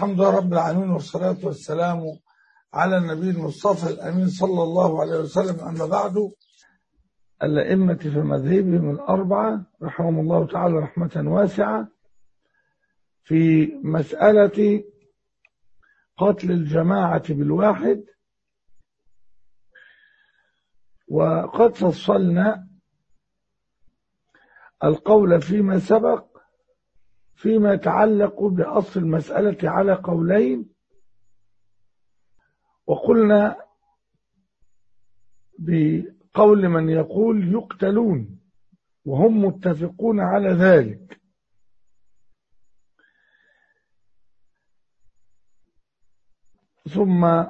الحمد لله رب العالمين والصلاة والسلام على النبي المصطفى الأمين صلى الله عليه وسلم أما بعد الأئمة في مذهبهم الأربعة رحمهم الله تعالى رحمة واسعة في مسألة قتل الجماعة بالواحد وقد فصلنا القول فيما سبق فيما يتعلق بأصل المسألة على قولين وقلنا بقول من يقول يقتلون وهم متفقون على ذلك ثم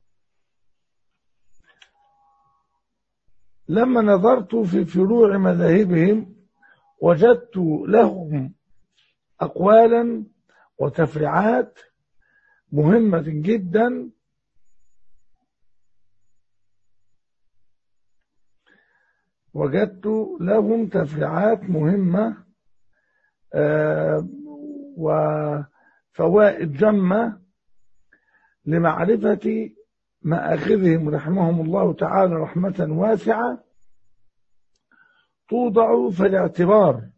لما نظرت في فروع مذاهبهم وجدت لهم أقوالا وتفريعات مهمة جدا وجدت لهم تفريعات مهمة وفوائد جمة لمعرفة مآخذهم رحمهم الله تعالى رحمة واسعة توضع في الاعتبار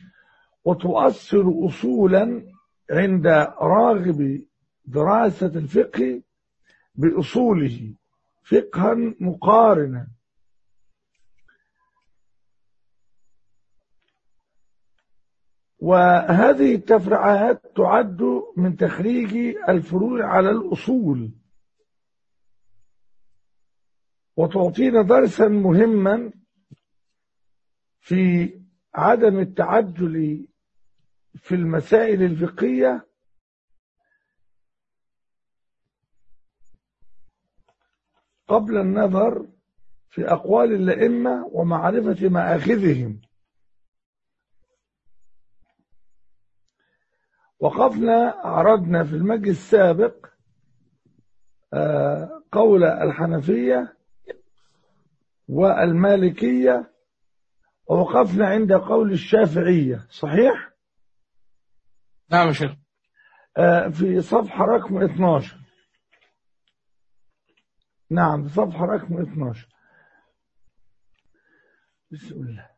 وتؤثر أصولا عند راغب دراسة الفقه بأصوله فقها مقارنا وهذه التفرعات تعد من تخريج الفروع على الأصول وتعطينا درسا مهما في عدم التعجل في المسائل الفقهية قبل النظر في أقوال الأئمة ومعرفة مآخذهم وقفنا عرضنا في المجلس السابق قول الحنفية والمالكية ووقفنا عند قول الشافعية صحيح؟ نعم يا شيخ في صفحة رقم 12 نعم في صفحة رقم 12 بسم الله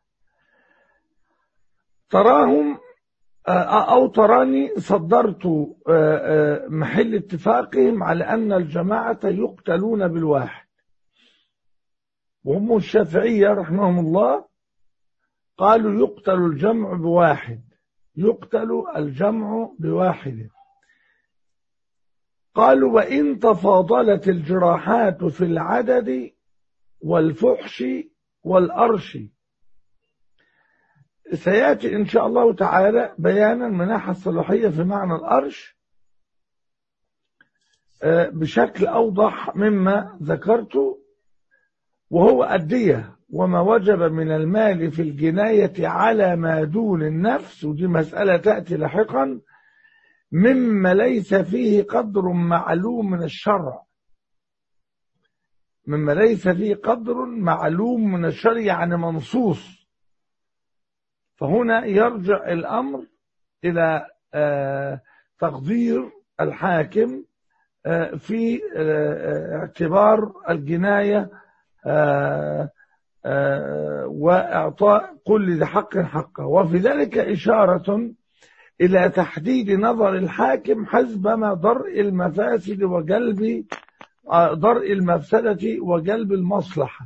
تراهم أو تراني صدرت محل اتفاقهم على أن الجماعة يقتلون بالواحد وهم الشافعية رحمهم الله قالوا يقتل الجمع بواحد يقتل الجمع بواحد قالوا وإن تفاضلت الجراحات في العدد والفحش والأرش سيأتي إن شاء الله تعالى بيانا مناحة الصلاحية في معنى الأرش بشكل أوضح مما ذكرته وهو الدية وما وجب من المال في الجناية على ما دون النفس ودي مسألة تأتي لاحقا مما ليس فيه قدر معلوم من الشرع مما ليس فيه قدر معلوم من الشرع يعني منصوص فهنا يرجع الأمر إلى تقدير الحاكم في اعتبار الجناية وإعطاء كل ذي حق حقه وفي ذلك إشارة إلى تحديد نظر الحاكم حسب ما درء المفاسد وجلب درء المفسدة وجلب المصلحة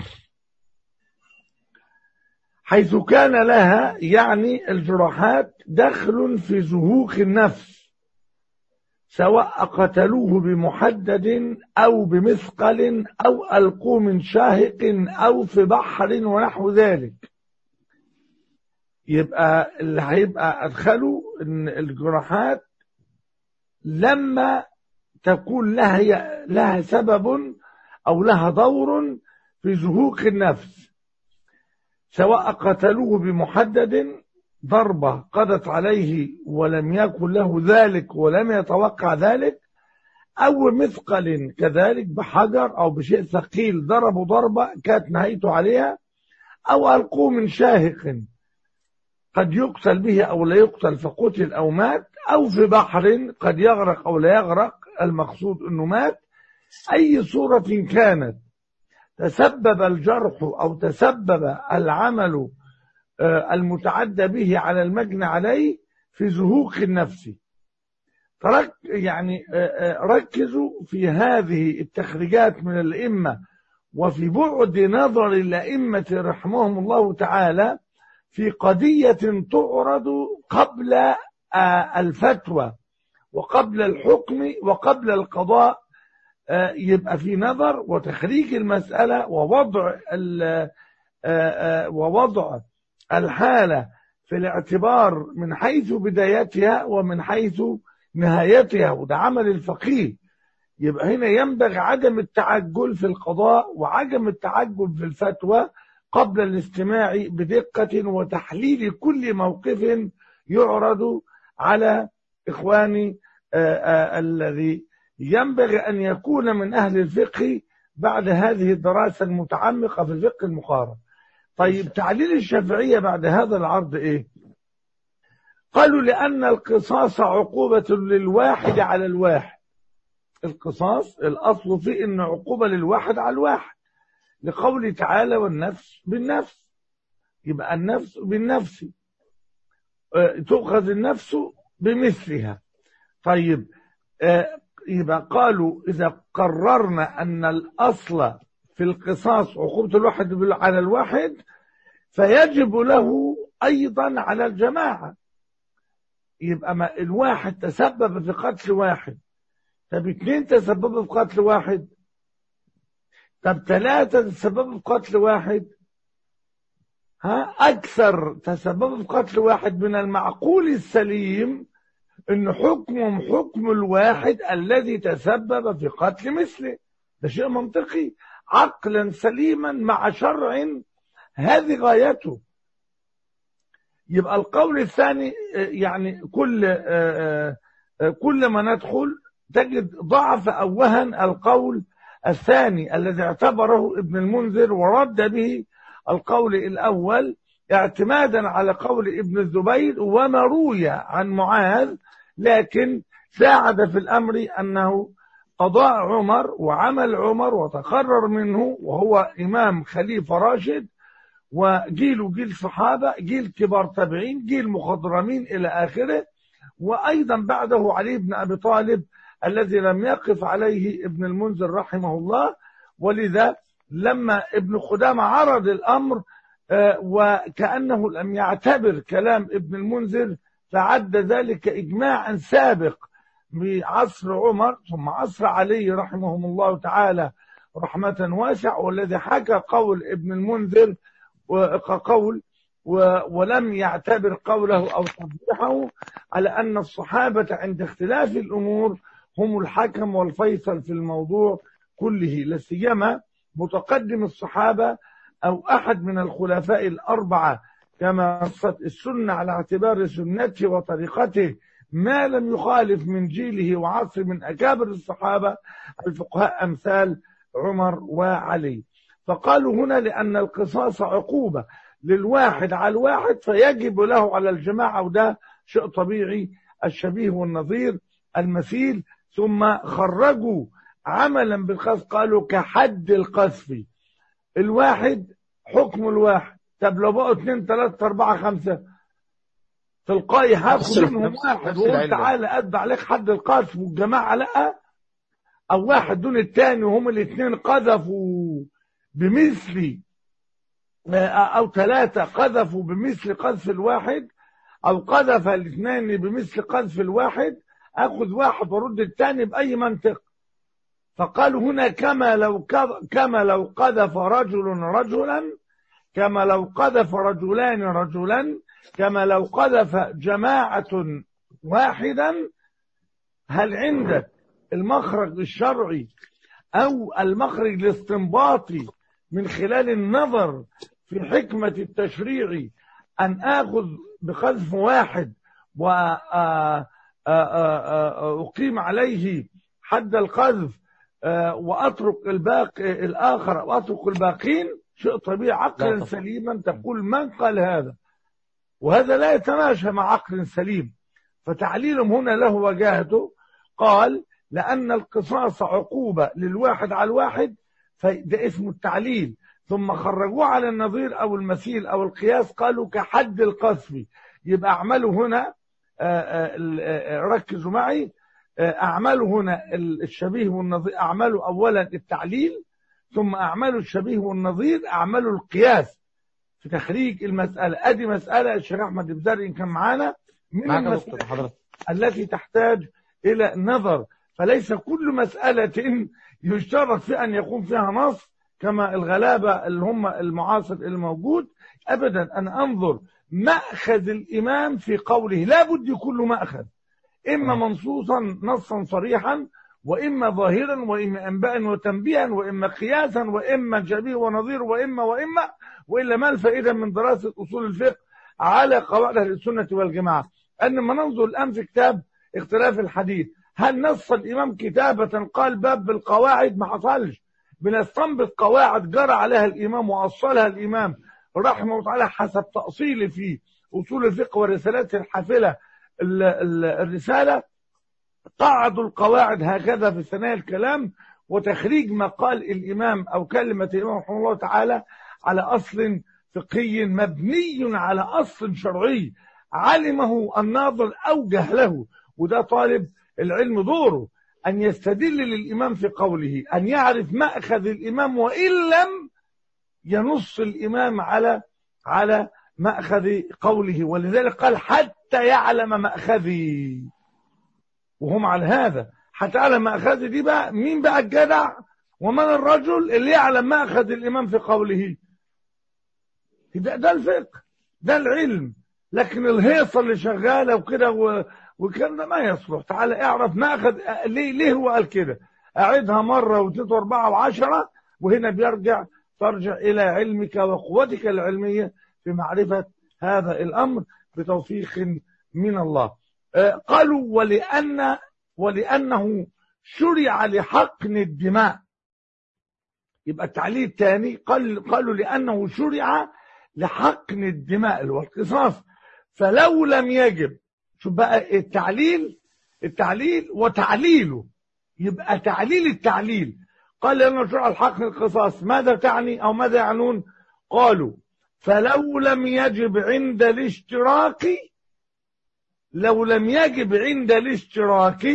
حيث كان لها يعني الجراحات دخل في زهوق النفس سواء قتلوه بمحدد أو بمثقل أو ألقوا من شاهق أو في بحر ونحو ذلك يبقى اللي هيبقى أدخلوا إن الجراحات لما تكون لها لها سبب أو لها دور في زهوق النفس سواء قتلوه بمحدد ضربة قضت عليه ولم يكن له ذلك ولم يتوقع ذلك أو مثقل كذلك بحجر أو بشيء ثقيل ضربوا ضربة كانت نهايته عليها أو ألقوه من شاهق قد يقتل به أو لا يقتل فقتل أو مات أو في بحر قد يغرق أو لا يغرق المقصود أنه مات أي صورة كانت تسبب الجرح أو تسبب العمل آه، المتعدى به على المجني عليه في زهوق النفس فرك يعني آه، آه، ركزوا في هذه التخريجات من الأئمة وفي بعد نظر الأئمة رحمهم الله تعالى في قضية تعرض قبل آه، الفتوى وقبل الحكم وقبل القضاء آه، يبقى في نظر وتخريج المسألة ووضع ال- آه، آه، ووضع الحالة في الاعتبار من حيث بدايتها ومن حيث نهايتها وده عمل الفقيه يبقى هنا ينبغي عدم التعجل في القضاء وعدم التعجل في الفتوى قبل الاستماع بدقة وتحليل كل موقف يعرض على إخواني آه، آه، الذي ينبغي أن يكون من أهل الفقه بعد هذه الدراسة المتعمقة في الفقه المقارن طيب تعليل الشافعية بعد هذا العرض إيه قالوا لأن القصاص عقوبة للواحد على الواحد القصاص الأصل فيه إن عقوبة للواحد على الواحد لقوله تعالى والنفس بالنفس يبقى النفس بالنفس آه، تؤخذ النفس بمثلها طيب آه، يبقى قالوا إذا قررنا أن الأصل في القصاص عقوبة الواحد بال- على الواحد فيجب له أيضا على الجماعة يبقى ما الواحد تسبب في قتل واحد طب اتنين تسببوا في قتل واحد طب ثلاثة تسببوا في قتل واحد ها أكثر تسببوا في قتل واحد من المعقول السليم إن حكمهم حكم الواحد الذي تسبب في قتل مثله ده شيء منطقي عقلا سليما مع شرع هذه غايته يبقى القول الثاني آه، يعني كل آه، آه، كل ما ندخل تجد ضعف أو وهن القول الثاني الذي اعتبره ابن المنذر ورد به القول الأول اعتمادا على قول ابن الزبير وما روي عن معاذ لكن ساعد في الأمر أنه قضاء عمر وعمل عمر وتقرر منه وهو إمام خليفة راشد وجيل جيل صحابة جيل كبار تابعين جيل مخضرمين إلى آخره وأيضا بعده علي بن أبي طالب الذي لم يقف عليه ابن المنذر رحمه الله ولذا لما ابن خدامة عرض الأمر آه، وكأنه لم يعتبر كلام ابن المنذر فعد ذلك إجماعا سابق بعصر عمر ثم عصر علي رحمهم الله تعالى رحمة واسعة والذي حكى قول ابن المنذر وقول و- ولم يعتبر قوله أو تطبيحه على أن الصحابة عند اختلاف الأمور هم الحكم والفيصل في الموضوع كله لا سيما متقدم الصحابة أو أحد من الخلفاء الأربعة كما نصت السنة على اعتبار سنته وطريقته ما لم يخالف من جيله وعصر من أكابر الصحابة الفقهاء أمثال عمر وعلي فقالوا هنا لأن القصاص عقوبة للواحد على الواحد فيجب له على الجماعة وده شيء طبيعي الشبيه والنظير المثيل ثم خرجوا عملا بالقذف قالوا كحد القذف الواحد حكم الواحد طب لو بقوا اثنين ثلاثة أربعة خمسة تلقائي هاخد نفس- منهم نفس- واحد نفس وقول العلة. تعالى أدى عليك حد القذف والجماعة لأ أو واحد دون التاني وهم الاثنين قذفوا بمثل أو ثلاثة قذفوا بمثل قذف الواحد أو قذف الاثنين بمثل قذف الواحد أخذ واحد وارد الثاني بأي منطق فقالوا هنا كما لو كذ- كما لو قذف رجل رجلا كما لو قذف رجلان رجلا كما لو قذف جماعة واحدا هل عندك المخرج الشرعي أو المخرج الاستنباطي من خلال النظر في حكمة التشريع أن آخذ بقذف واحد وأقيم عليه حد القذف آه، وأترك الباقي الآخر وأترك الباقين شيء طبيعي لا عقلا طبعا. سليما تقول من قال هذا وهذا لا يتماشى مع عقل سليم فتعليلهم هنا له وجاهته قال لأن القصاص عقوبة للواحد على الواحد فده اسمه التعليل ثم خرجوه على النظير أو المثيل أو القياس قالوا كحد القذف يبقى أعملوا هنا آآ آآ ركزوا معي أعملوا هنا الشبيه والنظير أعملوا أولا التعليل ثم أعملوا الشبيه والنظير أعملوا القياس في تخريج المسألة أدي مسألة الشيخ أحمد بزري كان معانا من معاك يا المسألة دكتور حضرتك التي تحتاج إلى نظر فليس كل مسألة يشترط في أن يكون فيها نص كما الغلابة اللي هم المعاصر الموجود أبدا أنا أنظر مأخذ الإمام في قوله لا بد يكون له مأخذ إما منصوصا نصا صريحا وإما ظاهرا وإما أنباء وتنبيها وإما قياسا وإما شبيه ونظير وإما وإما وإلا ما الفائدة من دراسة أصول الفقه على قواعد أهل السنة والجماعة أن ما ننظر الآن في كتاب اختلاف الحديث هل نص الإمام كتابة قال باب بالقواعد ما حصلش بنستنبط قواعد جرى عليها الإمام وأصلها الإمام رحمه الله تعالى حسب تأصيل في أصول الفقه والرسالات الحافلة ال- ال- الرسالة قعدوا القواعد هكذا في ثنايا الكلام وتخريج ما قال الإمام أو كلمة الإمام رحمه الله تعالى على أصل فقهي مبني على أصل شرعي علمه الناظر أو جهله وده طالب العلم دوره أن يستدل للإمام في قوله أن يعرف مأخذ الإمام وإن لم ينص الإمام على على مأخذ قوله ولذلك قال حتى يعلم مأخذي وهم على هذا حتى يعلم مأخذي دي بقى مين بقى الجدع ومن الرجل اللي يعلم مأخذ الإمام في قوله ده, ده الفقه ده العلم لكن الهيصة اللي شغالة وكده و- والكلام ده ما يصلح تعالى اعرف مأخذ ليه ليه هو قال كده أعدها مرة واثنين وأربعة وعشرة وهنا بيرجع ترجع إلى علمك وقوتك العلمية في معرفة هذا الأمر بتوفيق من الله آه، قالوا ولأن ولأنه شرع لحقن الدماء يبقى التعليل الثاني قال قالوا لأنه شرع لحقن الدماء اللي هو القصاص فلو لم يجب شوف بقى التعليل التعليل وتعليله يبقى تعليل التعليل قال لأنه شرع الحقن القصاص ماذا تعني أو ماذا يعنون قالوا فلو لم يجب عند الاشتراك لو لم يجب عند الاشتراك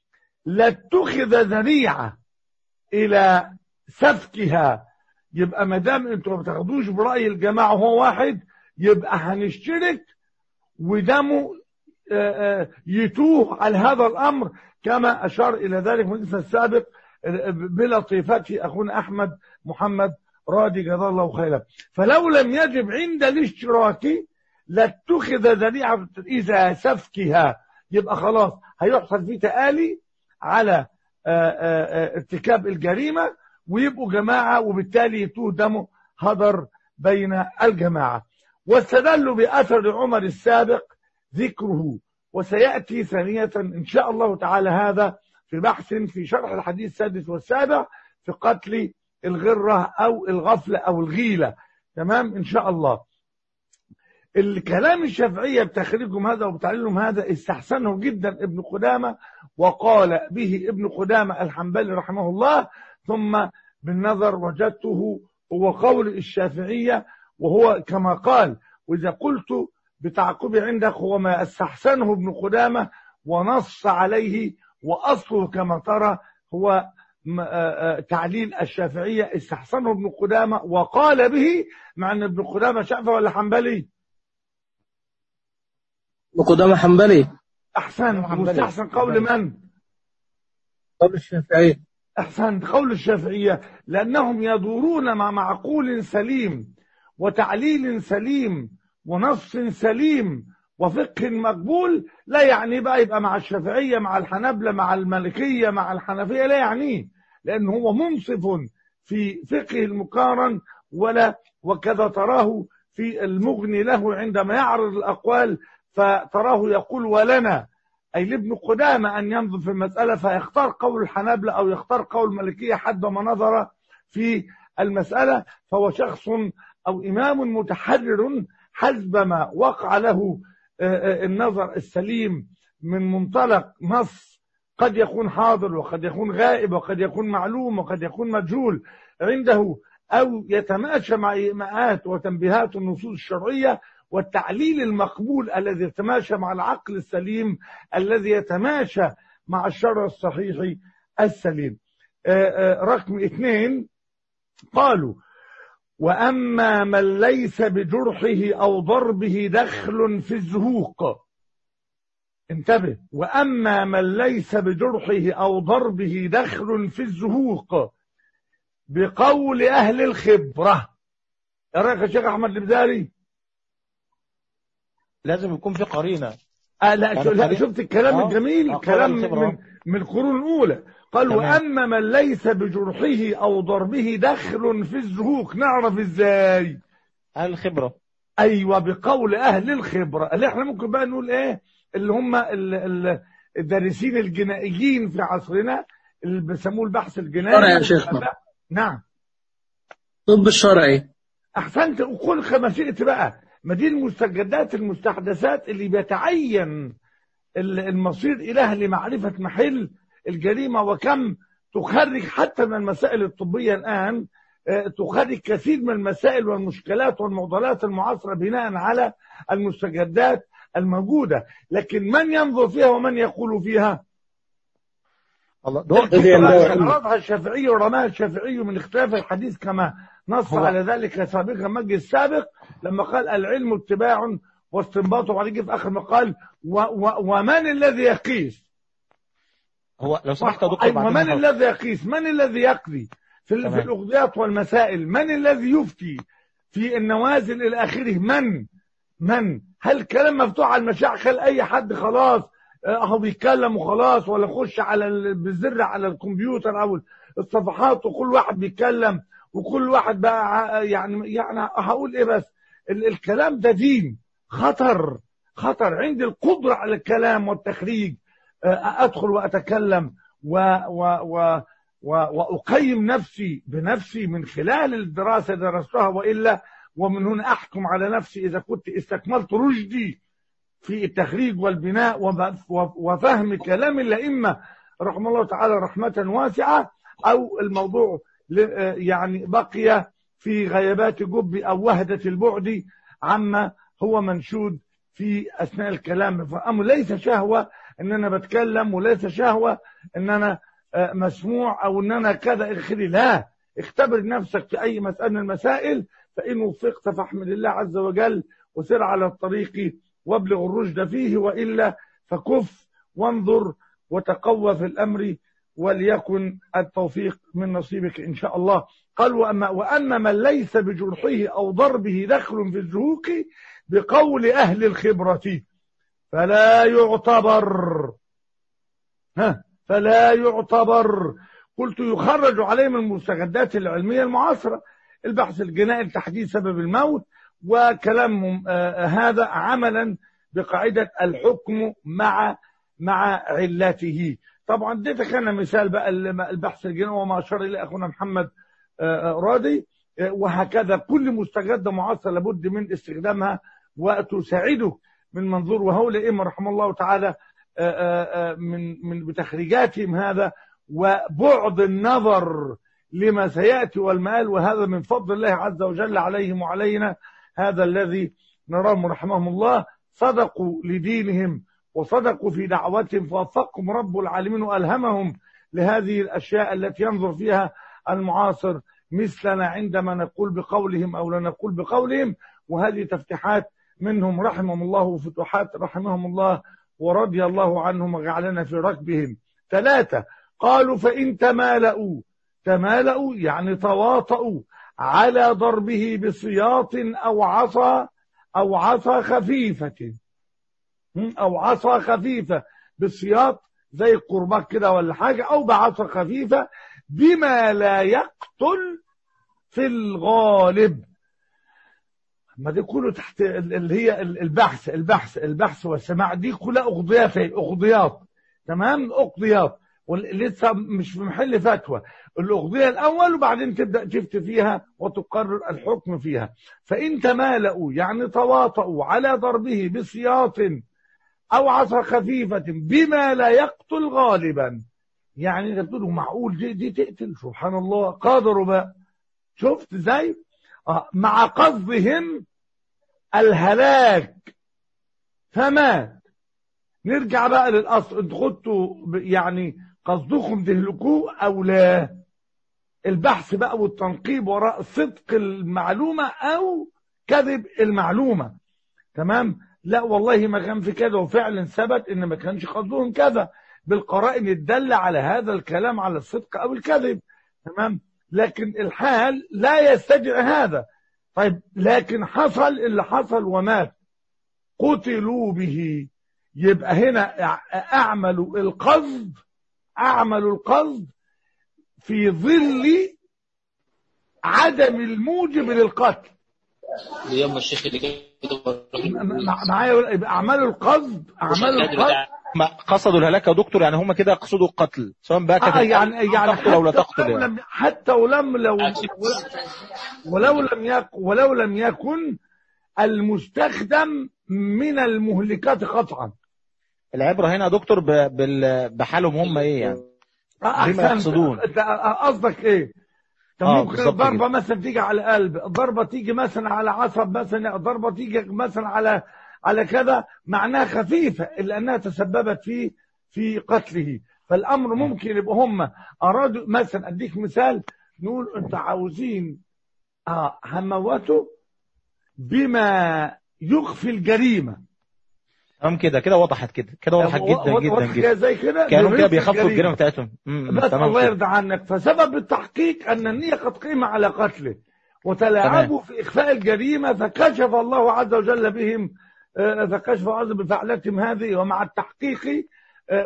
لاتخذ ذريعة إلى سفكها يبقى ما دام انتوا ما بتاخدوش برأي الجماعة وهو واحد يبقى هنشترك ودمه آه، آه، يتوه على هذا الأمر كما أشار إلى ذلك المجلس السابق آه، بلطيفته أخونا أحمد محمد راضي جزاه الله خيرا فلو لم يجب عند الاشتراك لاتخذ ذريعة إذا سفكها يبقى خلاص هيحصل فيه تآلي على آه، آه، آه، ارتكاب الجريمة ويبقوا جماعة وبالتالي يتوه دمه هدر بين الجماعة واستدلوا بأثر عمر السابق ذكره وسيأتي ثانية إن شاء الله تعالى هذا في بحث في شرح الحديث السادس والسابع في قتل الغرة أو الغفلة أو الغيلة تمام إن شاء الله الكلام الشافعية بتخريجهم هذا وبتعليلهم هذا استحسنه جدا ابن قدامة وقال به ابن قدامة الحنبلي رحمه الله ثم بالنظر وجدته هو قول الشافعية وهو كما قال وإذا قلت بتعقبي عندك هو ما استحسنه ابن قدامة ونص عليه وأصله كما ترى هو م- آه، آه، تعليل الشافعية استحسنه ابن قدامة وقال به مع أن ابن قدامة شافعي ولا حنبلي وقدامى حنبلي أحسن حنبلي. مستحسن قول من قول الشافعي أحسن قول الشافعية لأنهم يدورون مع معقول سليم وتعليل سليم ونص سليم وفقه مقبول لا يعني بقى يبقى مع الشافعية مع الحنابلة مع المالكية مع الحنفية لا يعنيه لأن هو منصف في فقه المقارن ولا وكذا تراه في المغني له عندما يعرض الأقوال فتراه يقول ولنا أي لابن قدامة أن ينظر في المسألة فيختار قول الحنابلة أو يختار قول المالكية حد ما نظر في المسألة فهو شخص أو إمام متحرر حسب ما وقع له آه، آه، النظر السليم من منطلق نص قد يكون حاضر وقد يكون غائب وقد يكون معلوم وقد يكون مجهول عنده أو يتماشى مع إيماءات وتنبيهات النصوص الشرعية والتعليل المقبول الذي يتماشى مع العقل السليم الذي يتماشى مع الشرع الصحيح السليم آه، آه، رقم اثنين قالوا وأما من ليس بجرحه أو ضربه دخل في الزهوق انتبه وأما من ليس بجرحه أو ضربه دخل في الزهوق بقول أهل الخبرة إيه رأيك يا شيخ أحمد البداري لازم يكون في قرينة آه لا, يعني شو لا قريب. شفت الكلام آه. الجميل آه، كلام قول الخبرة. من, من القرون الأولى قال تمام. وأما من ليس بجرحه أو ضربه دخل في الزهوق نعرف إزاي أهل الخبرة ايوه بقول اهل الخبره اللي احنا ممكن بقى نقول ايه اللي هم ال- ال- الدارسين الجنائيين في عصرنا اللي بيسموه البحث الجنائي شرعي يا شيخنا. نعم طب الشرعي احسنت وقل كما شئت بقى ما دي المستجدات المستحدثات اللي بيتعين ال- المصير اليها لمعرفه محل الجريمه وكم تخرج حتى من المسائل الطبيه الان آه، تخرج كثير من المسائل والمشكلات والمعضلات المعاصره بناء على المستجدات الموجوده لكن من ينظر فيها ومن يقول فيها الله الذي ينبغي أن- رفع الشافعي ورماها الشافعي من اختلاف الحديث كما نص هو- على ذلك سابقا المجلس السابق لما قال العلم اتباع واستنباط وبعدين جه في اخر ما قال و و ومن الذي يقيس هو لو سمحت يا دكتور أيوة، بعدين من هحاول. الذي يقيس من الذي يقضي في, ال- في تمام. الاغضيات والمسائل من الذي يفتي في النوازل الى اخره من من هل الكلام مفتوح على المشاع خل اي حد خلاص آه، اهو بيتكلم وخلاص ولا يخش على ال- بالزر على الكمبيوتر او الصفحات وكل واحد بيتكلم وكل واحد بقى ع- يعني يعني هقول ايه بس ال- الكلام ده دين خطر خطر عندي القدرة على الكلام والتخريج آه، ادخل واتكلم و و و و واقيم نفسي بنفسي من خلال الدراسه اللي درستها والا ومن هنا احكم على نفسي اذا كنت استكملت رشدي في التخريج والبناء وب- وفهم كلام الائمه رحمه الله تعالى رحمه واسعه او الموضوع ل- آه، يعني بقي في غيبات جبي او وهده البعد عما هو منشود في اثناء الكلام فامر ليس شهوه ان انا بتكلم وليس شهوه ان انا آه، مسموع او ان انا كذا اخري لا اختبر نفسك في اي مساله من المسائل فان وفقت فاحمد الله عز وجل وسر على الطريق وابلغ الرشد فيه والا فكف وانظر وتقوى في الامر وليكن التوفيق من نصيبك ان شاء الله قال واما واما من ليس بجرحه او ضربه دخل في الزهوق بقول اهل الخبره فلا يعتبر ها فلا يعتبر قلت يخرج عليه من المستجدات العلمية المعاصرة البحث الجنائي لتحديد سبب الموت وكلامهم آه، هذا عملا بقاعدة الحكم مع مع علته طبعا اديتك انا مثال بقى البحث الجنائي وما اشار اليه اخونا محمد آه، آه، راضي آه، وهكذا كل مستجدة معاصرة لابد من استخدامها وتساعدك من منظور وهو الائمه رحمه الله تعالى آه، آه، آه، من من بتخريجاتهم هذا وبعد النظر لما سياتي والمآل وهذا من فضل الله عز وجل عليهم وعلينا هذا الذي نراهم رحمهم الله صدقوا لدينهم وصدقوا في دعوتهم فوفقهم رب العالمين والهمهم لهذه الاشياء التي ينظر فيها المعاصر مثلنا عندما نقول بقولهم او لا نقول بقولهم وهذه تفتيحات منهم رحمهم الله وفتوحات رحمهم الله ورضي الله عنهم وجعلنا في ركبهم ثلاثة قالوا فإن تمالأوا تمالأوا يعني تواطؤوا على ضربه بسياط أو عصا أو عصا خفيفة م? أو عصا خفيفة بالسياط زي القرباك كده ولا حاجة أو بعصا خفيفة بما لا يقتل في الغالب ما دي كله تحت ال- اللي هي ال- البحث البحث البحث والسماع دي كلها اغضيات اغضيات تمام اغضيات ولسه مش في محل فتوى الاغضيه الاول وبعدين تبدا تفتي فيها وتقرر الحكم فيها فان تمالؤوا يعني تواطؤوا على ضربه بسياط أو عصا خفيفة بما لا يقتل غالبا يعني انت بتقول معقول دي, دي تقتل سبحان الله قادروا بقى شفت ازاي آه، مع قصدهم الهلاك فمات نرجع بقى للأصل انتوا خدتوا ب- يعني قصدكم تهلكوه أو لا البحث بقى والتنقيب وراء صدق المعلومة أو كذب المعلومة تمام لا والله ما كان في كذا وفعلا ثبت ان ما كانش قصدهم كذا بالقرائن الدالة على هذا الكلام على الصدق او الكذب تمام لكن الحال لا يستدعي هذا طيب لكن حصل اللي حصل ومات قتلوا به يبقى هنا أع- اعملوا القصد اعملوا القصد في ظل عدم الموجب للقتل يوم الشيخ اللي كده م- مع- معايا يبقى اعملوا القصد اعملوا القصد ما قصدوا الهلاك يا دكتور يعني هم كده يقصدوا القتل سواء بقى كانت آه يعني يعني تقتل او لا حتى تقتل ولو يعني لم حتى ولم لو ولو لم يكن ولو لم يكن المستخدم من المهلكات قطعا العبره هنا يا دكتور ب- بال- بحالهم هم ايه يعني آه، بما أحسنت. يقصدون. أنت، آه، قصدك ايه؟ طب آه، ممكن بالظبط الضربه كده. مثلا تيجي على قلب الضربه تيجي مثلا على عصب مثلا الضربه تيجي مثلا على على كذا معناها خفيفه الا انها تسببت في في قتله فالامر ممكن يبقى هم ارادوا مثلا اديك مثال نقول انت عاوزين اه هموته بما يخفي الجريمه تمام كده كده وضحت كده كده وضحت جدا واضح جدا كده جدا زي كده كانوا كده بيخفي بيخافوا الجريمه بتاعتهم مم، بس تمام الله كده. يرضى عنك فسبب التحقيق أن النية قد قيم على قتله وتلاعبوا في إخفاء الجريمة فكشف الله عز وجل بهم آه، فكشف عز بفعلتهم هذه ومع التحقيق آه،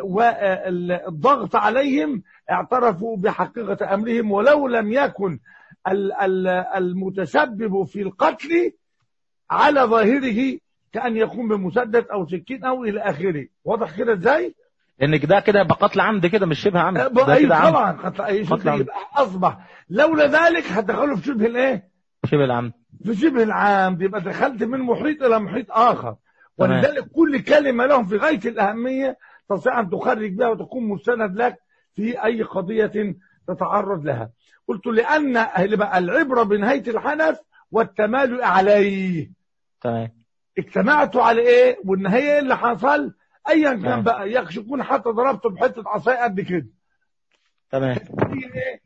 والضغط عليهم اعترفوا بحقيقة أمرهم ولو لم يكن ال- ال- المتسبب في القتل على ظاهره كأن يكون بمسدس أو سكين أو إلى آخره واضح كده إزاي؟ لان ده كده يبقى قتل عمد كده مش شبه عمد ده بقى كده عمد طبعا قتل أي قتل شيء عمد. يبقى أصبح لولا ذلك هتدخله في شبه الإيه؟ شبه العمد في شبه العام يبقى دخلت من محيط إلى محيط آخر تمام. ولذلك كل كلمة لهم في غاية الأهمية تستطيع أن تخرج بها وتكون مستند لك في أي قضية تتعرض لها قلت لأن اللي بقى العبرة بنهاية الحدث والتمالؤ عليه تمام اجتمعت على ايه والنهايه ايه اللي حصل ايا كان نعم. بقى يكش يكون حتى ضربته بحته عصايه قد كده تمام هي ايه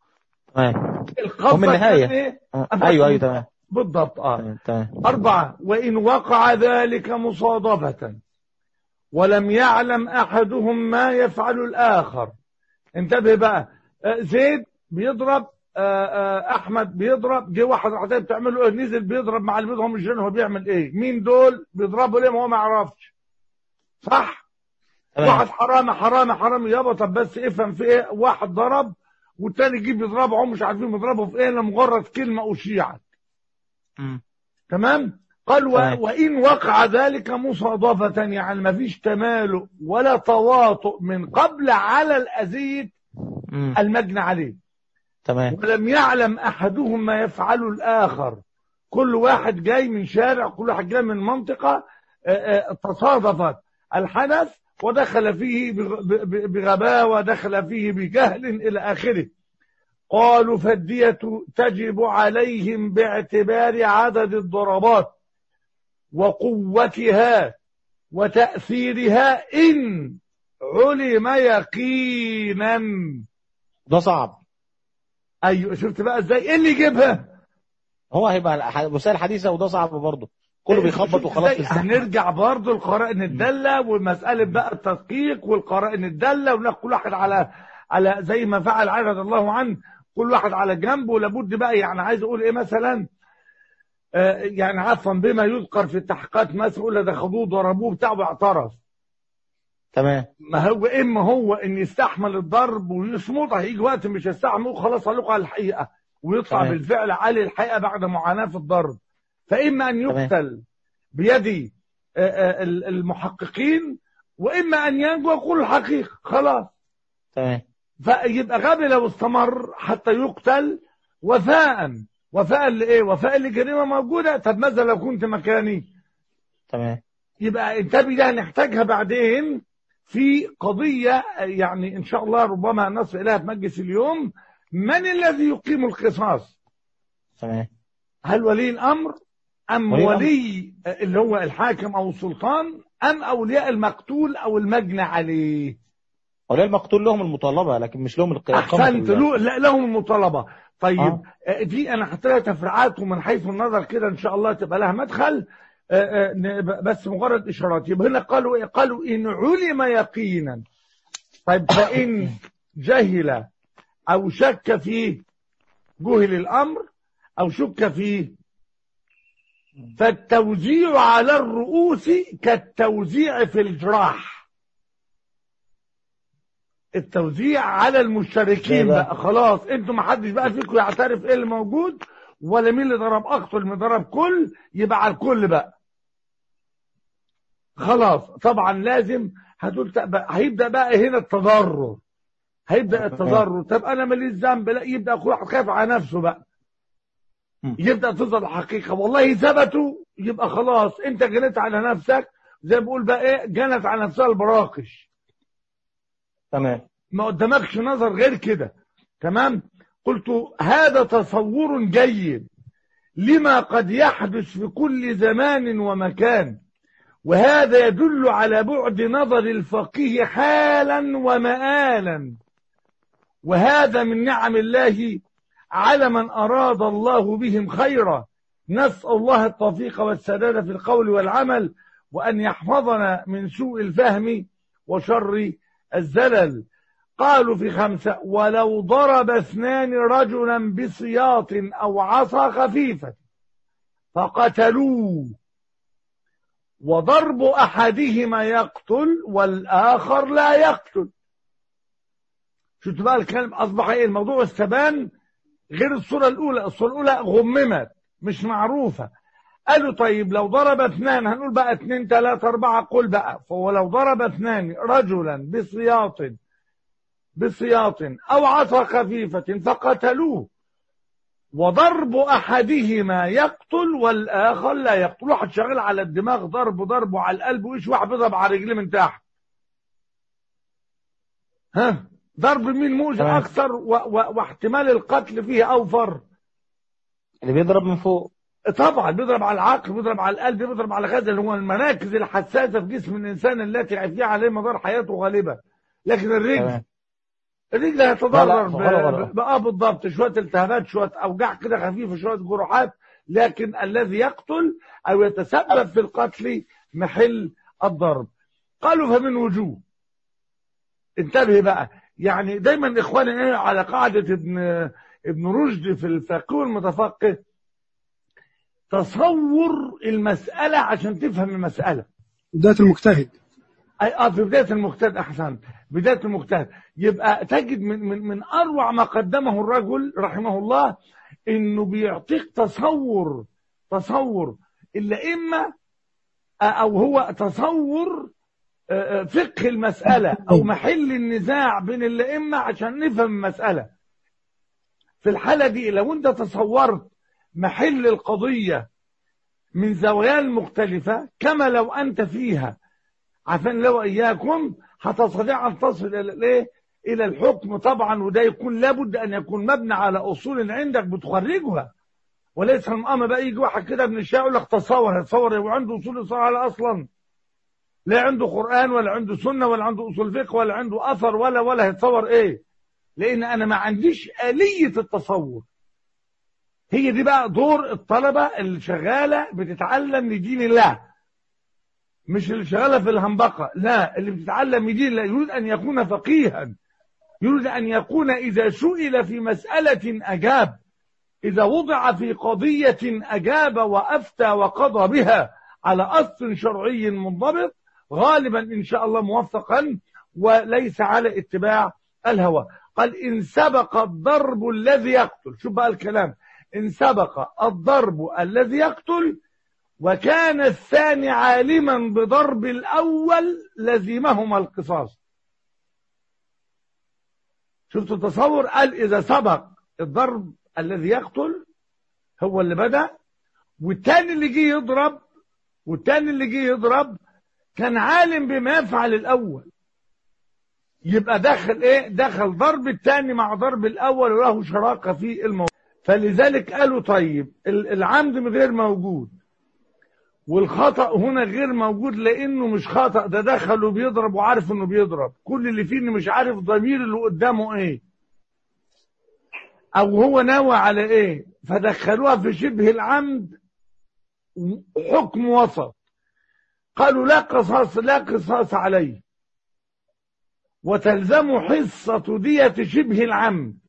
تمام القصد ومن النهاية. كان ايه آه، أما ايوه كنت- ايوه تمام بالضبط اه تمام تمام أربعة وإن وقع ذلك مصادفة ولم يعلم أحدهم ما يفعل الآخر انتبه بقى آه، زيد بيضرب آه، آه، أحمد بيضرب جه واحد عطيه بتعمله إيه نزل بيضرب مع اللي بيضرب مش جن هو بيعمل إيه مين دول بيضربوا ليه ما هو ما يعرفش صح تمام واحد حرامي حرامي حرامي يابا طب بس افهم في ايه واحد ضرب والتاني يجيب يضربه هم مش عارفين يضربوا في ايه لمجرد كلمه اشيعت مم. تمام قال و... تمام. وإن وقع ذلك مصادفة يعني ما فيش تمالؤ ولا تواطؤ من قبل على الأذية مم. المجنى عليه تمام ولم يعلم أحدهم ما يفعله الآخر كل واحد جاي من شارع كل واحد جاي من منطقة آه، آه، تصادفت الحدث ودخل فيه بغ- ب- ب- بغباوة دخل فيه بجهل إلى آخره قالوا فالدية تجب عليهم باعتبار عدد الضربات وقوتها وتأثيرها إن علم يقينا ده صعب أيوة شفت بقى إزاي إيه اللي يجيبها هو هيبقى الح- وسائل حديثة وده صعب برضه كله بيخبط شفت وخلاص في إزاي؟ الزحمة هنرجع برضه القرائن الدالة ومسألة بقى التدقيق والقرائن الدالة وناخد كل واحد على على زي ما فعل علي رضي الله عنه كل واحد على جنبه ولابد بقى يعني عايز اقول ايه مثلا آه يعني عفوا بما يذكر في التحقيقات مثلا يقول ده خدوه ضربوه بتاع واعترف تمام ما هو اما هو ان يستحمل الضرب ويصمت هيجي وقت مش يستحمل خلاص هقول على الحقيقه ويطلع تمام. بالفعل على الحقيقه بعد معاناه في الضرب فاما ان تمام. يقتل بيد آه، آه، المحققين واما ان ينجو يقول الحقيقه خلاص تمام فيبقى غبي لو استمر حتى يقتل وفاء وفاء لايه وفاء لجريمه موجوده طب ماذا لو كنت مكاني تمام يبقى انتبه ده هنحتاجها بعدين في قضية يعني إن شاء الله ربما نصل إليها في مجلس اليوم من الذي يقيم القصاص تمام هل ولي الأمر أم ولي ولي اللي هو الحاكم أو السلطان أم أولياء المقتول أو المجنى عليه اولياء المقتول لهم المطالبه لكن مش لهم الق- إقامة أحسنت ال- له لا لهم المطالبة طيب آه. آه. دي أنا حطيت لها تفريعات ومن حيث النظر كده إن شاء الله تبقى لها مدخل آه، آه، ن- بس مجرد إشارات يبقى هنا قالوا إيه قالوا إن علم يقينا طيب فإن جهل أو شك فيه جهل الأمر أو شك فيه فالتوزيع على الرؤوس كالتوزيع في الجراح التوزيع على المشتركين ده بقى. بقى خلاص انتوا ما حدش بقى فيكم يعترف ايه اللي موجود ولا مين اللي ضرب اكتر من ضرب كل يبقى على الكل بقى خلاص طبعا لازم هتقول بقى هيبدا بقى هنا التضرر هيبدا التضرر طب انا ماليش ذنب لا يبدا كل واحد خايف على نفسه بقى مم. يبدا تظهر الحقيقه والله ثبتوا يبقى خلاص انت جنيت على نفسك زي ما بقول بقى ايه جنت على نفسها البراقش تمام ما قدامكش نظر غير كده تمام قلت هذا تصور جيد لما قد يحدث في كل زمان ومكان وهذا يدل على بعد نظر الفقيه حالا ومآلا وهذا من نعم الله على من أراد الله بهم خيرا نسأل الله التوفيق والسداد في القول والعمل وأن يحفظنا من سوء الفهم وشر الزلل قالوا في خمسة ولو ضرب اثنان رجلا بسياط أو عصا خفيفة فقتلوه وضرب أحدهما يقتل والآخر لا يقتل شفت بقى الكلام أصبح إيه الموضوع استبان غير الصورة الأولى الصورة الأولى غممت مش معروفة قالوا طيب لو ضرب اثنان هنقول بقى اثنين ثلاثة أربعة قل بقى فهو لو ضرب اثنان رجلا بسياط بسياط أو عصا خفيفة فقتلوه وضرب أحدهما يقتل والآخر لا يقتل واحد شغال على الدماغ ضرب ضربه على القلب وإيش واحد بيضرب على رجليه من تحت ها ضرب مين مؤذي تمام. أكثر و... و... واحتمال القتل فيه أوفر اللي بيضرب من فوق طبعا بيضرب على العقل بيضرب على القلب بيضرب على كذا اللي هو المراكز الحساسة في جسم الإنسان التي فيها عليه مدار حياته غالبا لكن الرجل تمام الرجل لا، هيتضرر لا، ب- غلط، غلط. ب- بقى بالضبط شويه التهابات شويه اوجاع كده خفيفه شويه جروحات لكن الذي يقتل او يتسبب في القتل محل الضرب قالوا فمن وجوه انتبه بقى يعني دايما اخواني ايه على قاعده ابن ابن رشد في الفقه المتفقه تصور المساله عشان تفهم المساله بداية المجتهد أي اه في بداية المجتهد أحسن بداية المجتهد يبقى تجد من من من أروع ما قدمه الرجل رحمه الله إنه بيعطيك تصور تصور الأئمة آه، أو هو تصور آه، آه، فقه المسألة أو محل النزاع بين الأئمة عشان نفهم المسألة في الحالة دي لو أنت تصورت محل القضية من زوايا مختلفة كما لو أنت فيها عشان لو اياكم هتستطيع ان تصل الى الايه الى الحكم طبعا وده يكون لابد ان يكون مبني على اصول عندك بتخرجها وليس الامر بقى يجي واحد كده من الشارع يقول لك تصور هتصور إيه؟ وعنده اصول يصور على اصلا لا عنده قران ولا عنده سنه ولا عنده اصول فقه ولا عنده اثر ولا ولا هيتصور ايه لان انا ما عنديش اليه التصور هي دي بقى دور الطلبه اللي شغاله بتتعلم لدين الله مش اللي شغاله في الهنبقه لا اللي بتتعلم يدين لا يريد ان يكون فقيها يريد ان يكون اذا سئل في مساله اجاب اذا وضع في قضيه اجاب وافتى وقضى بها على اصل شرعي منضبط غالبا ان شاء الله موفقا وليس على اتباع الهوى قال ان سبق الضرب الذي يقتل شوف بقى الكلام ان سبق الضرب الذي يقتل وكان الثاني عالما بضرب الأول لزمهما القصاص شفتوا التصور قال إذا سبق الضرب الذي يقتل هو اللي بدأ والتاني اللي جه يضرب والتاني اللي جه يضرب كان عالم بما يفعل الأول يبقى دخل ايه دخل ضرب الثاني مع ضرب الأول وله شراكة في الموضوع فلذلك قالوا طيب ال- العمد غير موجود والخطأ هنا غير موجود لأنه مش خطأ ده دخل وبيضرب وعارف إنه بيضرب كل اللي فيه إنه مش عارف ضمير اللي قدامه إيه أو هو ناوي على إيه فدخلوها في شبه العمد حكم وسط قالوا لا قصاص لا قصاص عليه وتلزم حصة دية شبه العمد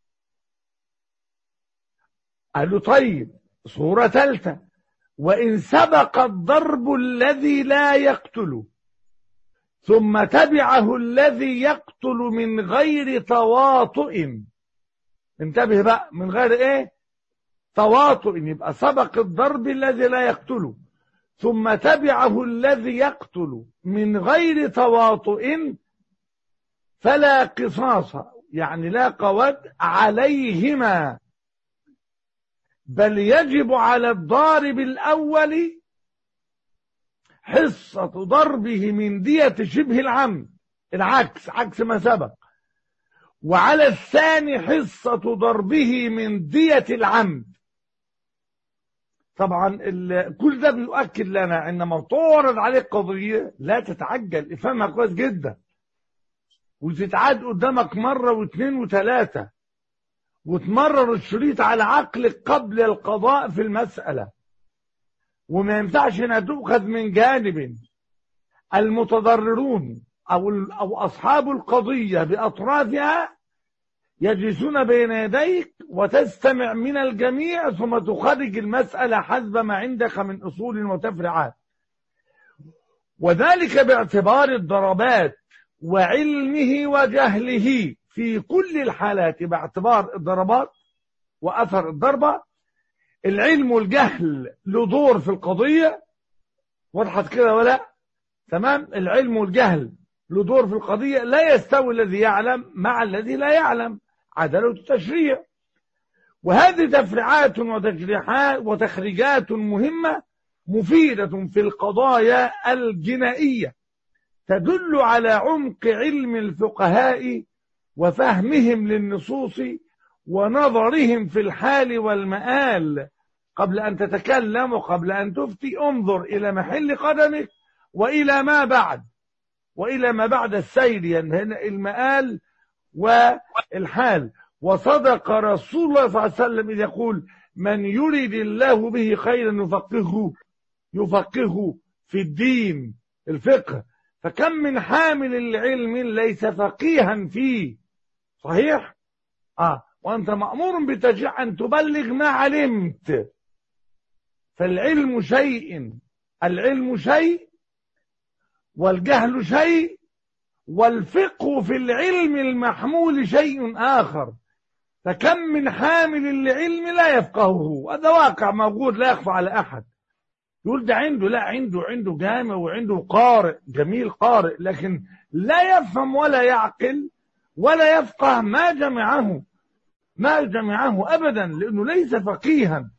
قالوا طيب صورة ثالثة وإن سبق الضرب الذي لا يقتل ثم تبعه الذي يقتل من غير تواطؤ انتبه بقى من غير ايه تواطؤ يبقى سبق الضرب الذي لا يقتل ثم تبعه الذي يقتل من غير تواطؤ فلا قصاص يعني لا قود عليهما بل يجب على الضارب الأول حصة ضربه من دية شبه العمد العكس عكس ما سبق وعلى الثاني حصة ضربه من دية العمد طبعا ال- كل ده بيؤكد لنا عندما تعرض عليك قضية لا تتعجل افهمها كويس جدا وتتعاد قدامك مرة واثنين وثلاثة وتمرر الشريط على عقلك قبل القضاء في المسألة وما ينفعش انها تؤخذ من جانب المتضررون او او اصحاب القضية باطرافها يجلسون بين يديك وتستمع من الجميع ثم تخرج المسألة حسب ما عندك من اصول وتفرعات وذلك باعتبار الضربات وعلمه وجهله في كل الحالات باعتبار الضربات وأثر الضربة العلم والجهل له دور في القضية وضحت كده ولا تمام العلم والجهل له دور في القضية لا يستوي الذي يعلم مع الذي لا يعلم عدالة التشريع وهذه تفريعات وتجريحات وتخريجات مهمة مفيدة في القضايا الجنائية تدل على عمق علم الفقهاء وفهمهم للنصوص ونظرهم في الحال والمآل قبل أن تتكلم وقبل أن تفتي انظر إلى محل قدمك وإلى ما بعد وإلى ما بعد السير يعني هنا المآل والحال وصدق رسول الله صلى الله عليه وسلم إذ يقول من يريد الله به خيرا يفقهه يفقهه في الدين الفقه فكم من حامل العلم ليس فقيها فيه صحيح اه وانت مأمور بتشريع ان تبلغ ما علمت فالعلم شيء العلم شيء والجهل شيء والفقه في العلم المحمول شيء آخر فكم من حامل العلم لا يفقهه هذا واقع موجود لا يخفى على أحد يقول ده عنده لا عنده عنده جامع وعنده قارئ جميل قارئ لكن لا يفهم ولا يعقل ولا يفقه ما جمعه ما جمعه أبدا لأنه ليس فقيها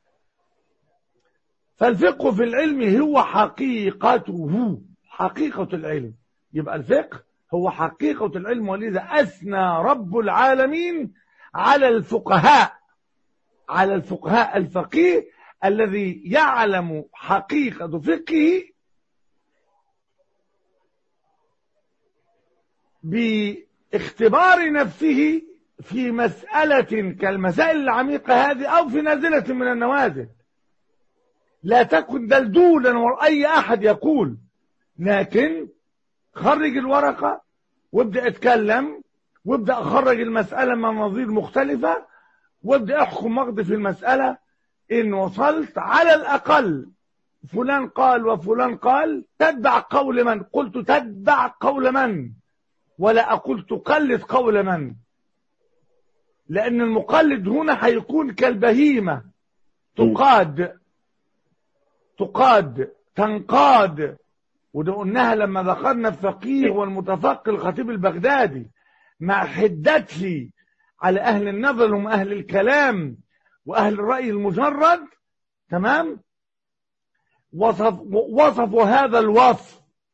فالفقه في العلم هو حقيقته حقيقة العلم يبقى الفقه هو حقيقة العلم ولذا أثنى رب العالمين على الفقهاء على الفقهاء الفقيه الذي يعلم حقيقة فقهه باختبار نفسه في مسألة كالمسائل العميقة هذه أو في نازلة من النوازل لا تكن دلدولا وأي أحد يقول لكن خرج الورقة وابدأ اتكلم وابدأ خرج المسألة من مناظير مختلفة وابدأ احكم مقضي في المسألة إن وصلت على الأقل فلان قال وفلان قال تتبع قول من قلت تتبع قول من ولا أقول تقلد قول من لأن المقلد هنا هيكون كالبهيمة تقاد تقاد تنقاد وده قلناها لما ذكرنا الفقيه والمتفقه الخطيب البغدادي مع حدته على أهل النظر وأهل الكلام وأهل الرأي المجرد تمام وصف وصفوا هذا الوصف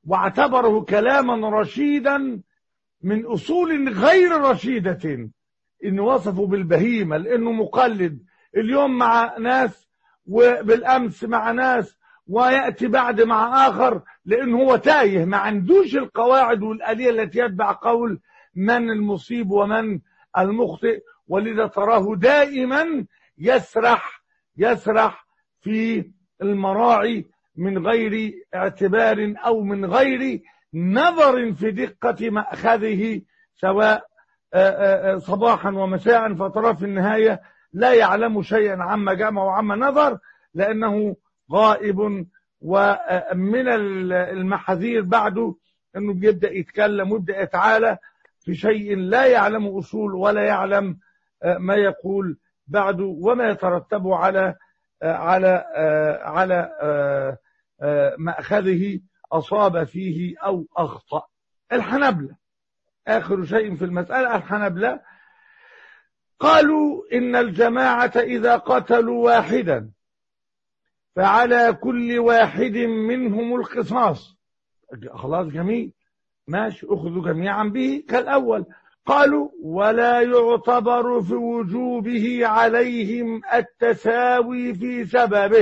واعتبره كلاما رشيدا من أصول غير رشيدة إن وصفه بالبهيمة لأنه مقلد اليوم مع ناس وبالأمس مع ناس ويأتي بعد مع آخر لأنه هو تايه ما عندوش القواعد والآلية التي يتبع قول من المصيب ومن المخطئ ولذا تراه دائما يسرح يسرح في المراعي من غير اعتبار أو من غير نظر في دقة مأخذه سواء آه، آه، آه، صباحا ومساء فترى في النهاية لا يعلم شيئا عما جمع وعما نظر لأنه غائب ومن المحاذير بعده أنه بيبدأ يتكلم ويبدأ يتعالى في شيء لا يعلم أصول ولا يعلم ما يقول بعده وما يترتب على على على مأخذه أصاب فيه أو أخطأ الحنبلة آخر شيء في المسألة الحنبلة قالوا إن الجماعة إذا قتلوا واحدا فعلى كل واحد منهم القصاص خلاص جميل ماشي أخذوا جميعا به كالأول قالوا ولا يعتبر في وجوبه عليهم التساوي في سببه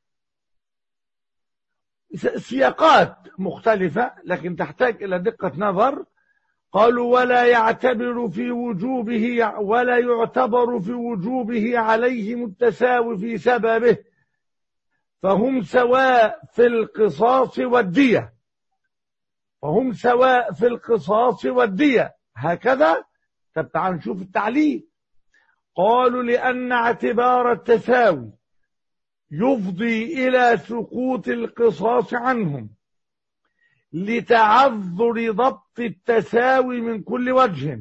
سياقات مختلفة لكن تحتاج إلى دقة نظر قالوا ولا يعتبر في وجوبه ولا يعتبر في وجوبه عليهم التساوي في سببه فهم سواء في القصاص والدية فهم سواء في القصاص والدية هكذا طب تعال نشوف التعليل قالوا لأن اعتبار التساوي يفضي إلى سقوط القصاص عنهم لتعذر ضبط التساوي من كل وجه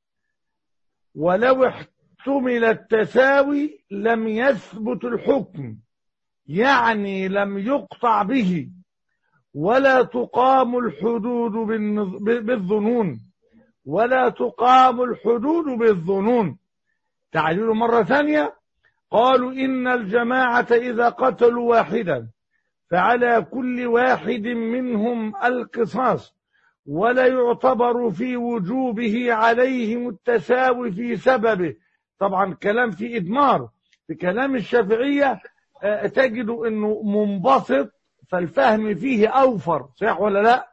ولو احتمل التساوي لم يثبت الحكم يعني لم يقطع به ولا تقام الحدود بالظنون ولا تقام الحدود بالظنون تعليل مرة ثانية قالوا إن الجماعة إذا قتلوا واحدا فعلى كل واحد منهم القصاص ولا يعتبر في وجوبه عليهم التساوي في سببه طبعا كلام في إدمار في كلام الشافعية تجد أنه منبسط فالفهم فيه أوفر صح ولا لا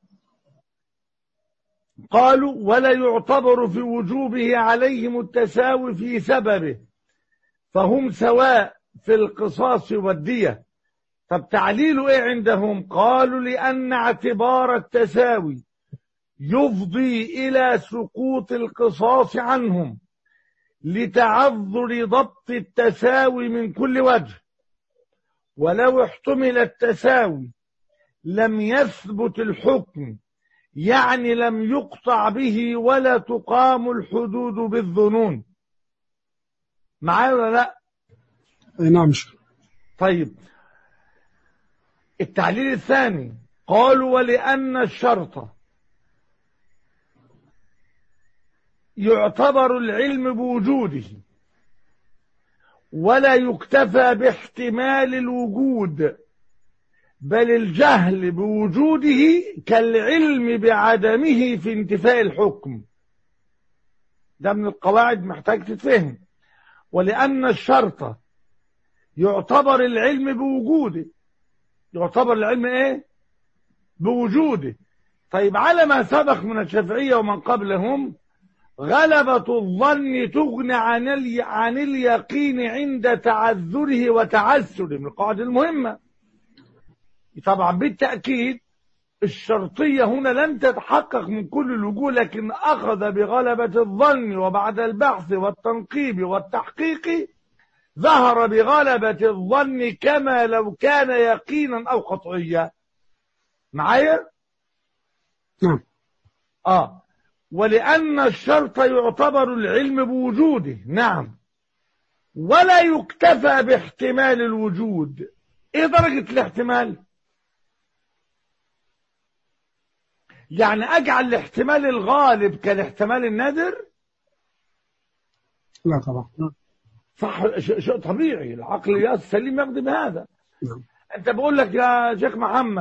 قالوا ولا يعتبر في وجوبه عليهم التساوي في سببه فهم سواء في القصاص والدية طب تعليل ايه عندهم قالوا لأن اعتبار التساوي يفضي إلى سقوط القصاص عنهم لتعذر ضبط التساوي من كل وجه ولو احتمل التساوي لم يثبت الحكم يعني لم يقطع به ولا تقام الحدود بالظنون معايا ولا لا اي نعم شكرا طيب التعليل الثاني قالوا ولأن الشرط يعتبر العلم بوجوده ولا يكتفى باحتمال الوجود بل الجهل بوجوده كالعلم بعدمه في انتفاء الحكم ده من القواعد محتاج تتفهم ولأن الشرط يعتبر العلم بوجوده يعتبر العلم ايه بوجوده طيب على ما سبق من الشافعية ومن قبلهم غلبة الظن تغني عن ال... عن اليقين عند تعذره وتعسره من القواعد المهمة طبعا بالتأكيد الشرطية هنا لن تتحقق من كل الوجوه لكن أخذ بغلبة الظن وبعد البحث والتنقيب والتحقيق ظهر بغلبة الظن كما لو كان يقينا أو قطعيا معايا؟ نعم آه ولأن الشرط يعتبر العلم بوجوده نعم ولا يكتفى باحتمال الوجود ايه درجة الاحتمال يعني اجعل الاحتمال الغالب كالاحتمال النادر لا طبعا صح شيء طبيعي العقل السليم يقضي بهذا نعم انت بقول لك يا شيخ محمد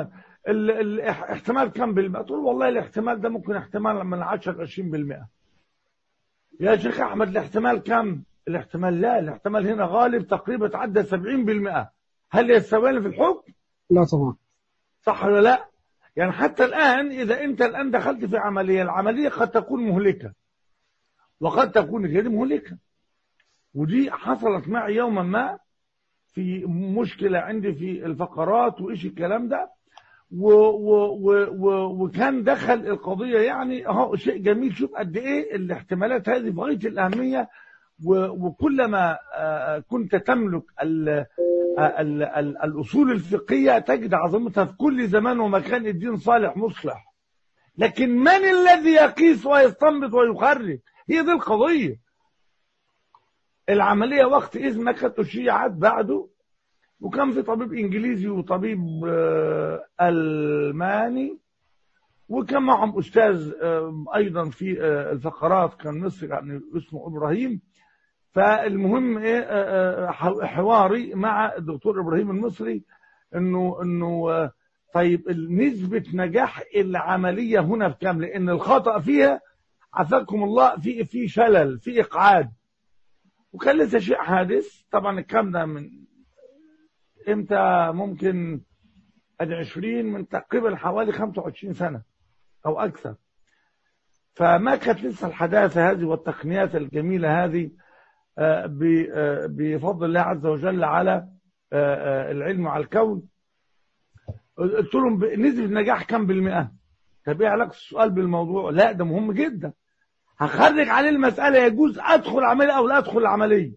ال- ال- اح- احتمال كم بالمئة تقول والله الاحتمال ده ممكن احتمال من 10 20 بالمئة يا شيخ احمد الاحتمال كم الاحتمال لا الاحتمال هنا غالب تقريبا تعدى 70 بالمئة هل يستوي في الحكم لا طبعا صح ولا لا يعني حتى الآن إذا أنت الآن دخلت في عملية العملية قد تكون مهلكة وقد تكون غير مهلكة ودي حصلت معي يوما ما في مشكلة عندي في الفقرات وإيش الكلام ده و و و و وكان دخل القضية يعني اهو شيء جميل شوف قد ايه الاحتمالات هذه في غاية الأهمية و- وكلما آه، كنت تملك ال ال ال الأصول الفقهية تجد عظمتها في كل زمان ومكان الدين صالح مصلح لكن من الذي يقيس ويستنبط ويخرج هي دي القضية العملية وقت إذ ما كانت أشيعت بعده وكان في طبيب إنجليزي وطبيب آه، ألماني وكان معهم أستاذ آه، أيضا في آه، الفقرات كان مصري يعني اسمه إبراهيم فالمهم إيه آه، آه، حواري مع الدكتور إبراهيم المصري إنه إنه آه، طيب نسبة نجاح العملية هنا بكام؟ لأن الخطأ فيها عافاكم الله في في شلل في إقعاد وكان لسه شيء حادث طبعا الكلام ده من امتى ممكن ادي 20 من تقريبا حوالي 25 سنة او اكثر فما كانت لسه الحداثة هذه والتقنيات الجميلة هذه آه، ب- آه، بفضل الله عز وجل على آه، آه، العلم وعلى الكون قلت لهم ب- نسبة نجاح كم بالمئة طب ايه علاقة السؤال بالموضوع لا ده مهم جدا هخرج عليه المسألة يجوز ادخل عملية او لا ادخل العملية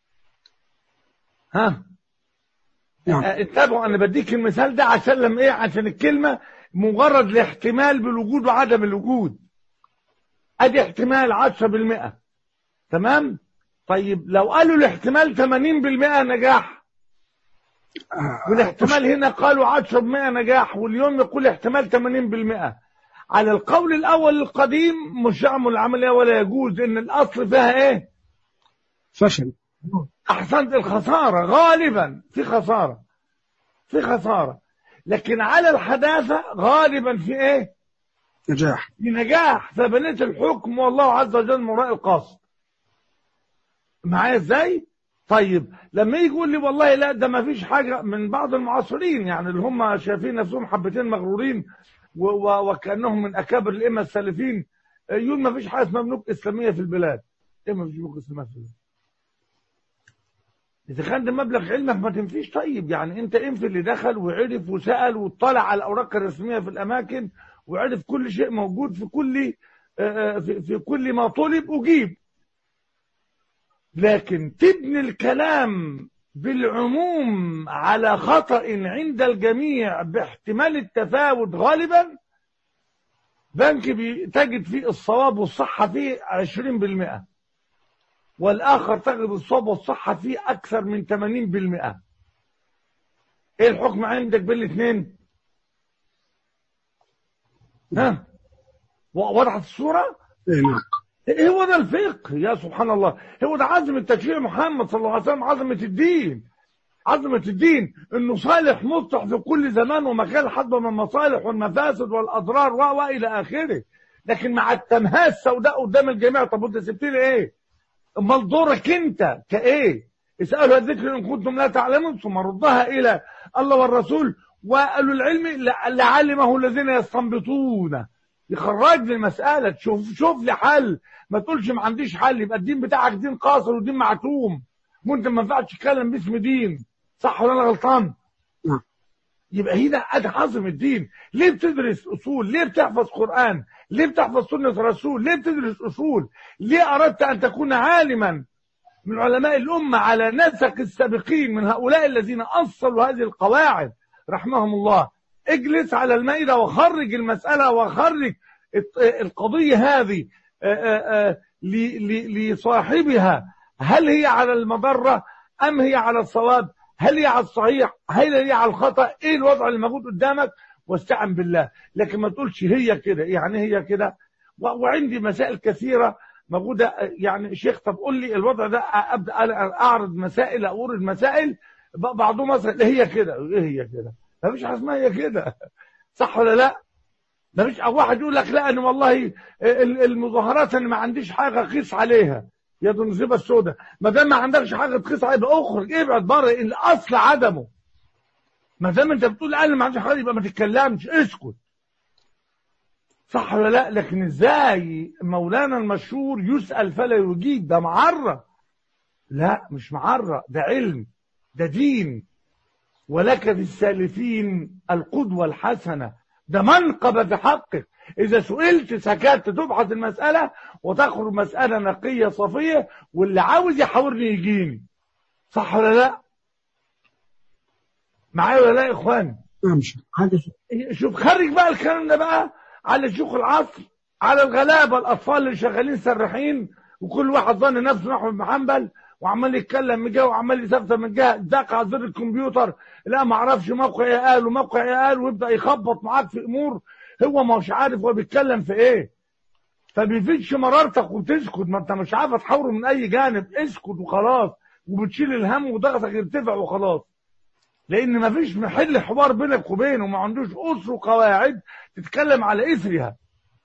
ها نعم. آه، انتبهوا انا بديك المثال ده عشان لما ايه عشان الكلمه مجرد الاحتمال بالوجود وعدم الوجود ادي احتمال 10% تمام طيب لو قالوا الاحتمال 80% نجاح آه، والاحتمال هنا قالوا 10% نجاح واليوم يقول احتمال 80% على القول الاول القديم مش يعمل العمليه ولا يجوز ان الاصل فيها ايه فشل احسنت الخساره غالبا في خساره في خساره لكن على الحداثه غالبا في ايه نجاح في نجاح فبنيت الحكم والله عز وجل من وراء القصد معايا ازاي طيب لما يجي يقول لي والله لا ده ما فيش حاجه من بعض المعاصرين يعني اللي هم شايفين نفسهم حبتين مغرورين و- و- وكانهم من اكابر الائمه السالفين يقول ما فيش حاجه اسمها بنوك اسلاميه في البلاد ايه ما فيش بنوك اسلاميه في البلاد اذا كان ده مبلغ علمك ما تنفيش طيب يعني انت انفي اللي دخل وعرف وسال واطلع على الاوراق الرسميه في الاماكن وعرف كل شيء موجود في كل آه، في في كل ما طلب اجيب لكن تبني الكلام بالعموم على خطأ عند الجميع باحتمال التفاوت غالبا بنك بي- تجد فيه الصواب والصحة فيه 20% والآخر تجد الصواب والصحة فيه أكثر من 80% إيه الحكم عندك بين الاثنين؟ ها؟ و- وضحت الصورة؟ اي نعم ايه هو ده الفقه يا سبحان الله هو ده عظمة تشريع محمد صلى الله عليه وسلم عظمة الدين عظمة الدين انه صالح مصلح في كل زمان ومكان حسب من المصالح والمفاسد والاضرار و و الى اخره لكن مع التمهاة السوداء قدام الجميع طب وانت سبت لي ايه؟ امال دورك انت كايه؟ اسالوا الذكر ان كنتم لا تعلمون ثم ردها الى الله والرسول وقالوا العلم ل- لعلمه الذين يستنبطون يخرج لي المسألة تشوف شوف لي حل ما تقولش ما عنديش حل يبقى الدين بتاعك دين قاصر ودين معتوم وانت ما ينفعش تتكلم باسم دين صح ولا انا غلطان؟ نعم. يبقى هنا ادي عظم الدين ليه بتدرس اصول ليه بتحفظ قران ليه بتحفظ سنه رسول ليه بتدرس اصول ليه اردت ان تكون عالما من علماء الامه على نسق السابقين من هؤلاء الذين اصلوا هذه القواعد رحمهم الله اجلس على المائده وخرج المساله وخرج الت- القضيه هذه آه، آه، آه، ل- ل- لصاحبها هل هي على المضره ام هي على الصواب هل هي على الصحيح هل هي على الخطا ايه الوضع اللي موجود قدامك واستعن بالله لكن ما تقولش هي كده يعني هي كده و- وعندي مسائل كثيره موجوده يعني شيخ طب قول لي الوضع ده ابدا اعرض مسائل اورد مسائل ب- بعضهم مثلا هي كده ايه هي كده ما فيش حاجه اسمها هي كده صح ولا لا ما فيش او واحد يقول لك لا انا والله ال- المظاهرات انا ما عنديش حاجه اقيس عليها يا دي النصيبه السوداء ما دام ما عندكش حاجه تقيس عليها يبقى اخرج ابعد بره الاصل عدمه ما دام انت بتقول انا ما عنديش حاجه يبقى ما تتكلمش اسكت صح ولا لا لكن ازاي مولانا المشهور يسأل فلا يجيب ده معرة لا مش معرة ده علم ده دين ولك في السالفين القدوة الحسنة ده منقبة بحقك إذا سئلت سكت تبحث المسألة وتخرج مسألة نقية صفية واللي عاوز يحاورني يجيني صح ولا لا معايا ولا لا يا إخواني نعم شيخ حاجة شوف خرج بقى الكلام ده بقى على شيوخ العصر على الغلابه الاطفال اللي شغالين سراحين وكل واحد ظن نفسه احمد بن حنبل وعمال يتكلم من جهه وعمال يسفسف من جهه دق على زر الكمبيوتر لا ما اعرفش موقع ايه قال وموقع ايه قال ويبدا يخبط معاك في امور هو مش عارف هو بيتكلم في ايه فبيفيدش مرارتك وبتسكت ما انت مش عارف تحاوره من اي جانب اسكت وخلاص وبتشيل الهم وضغطك يرتفع وخلاص لان مفيش محل حوار بينك وبينه ما عندوش اسر وقواعد تتكلم على اثرها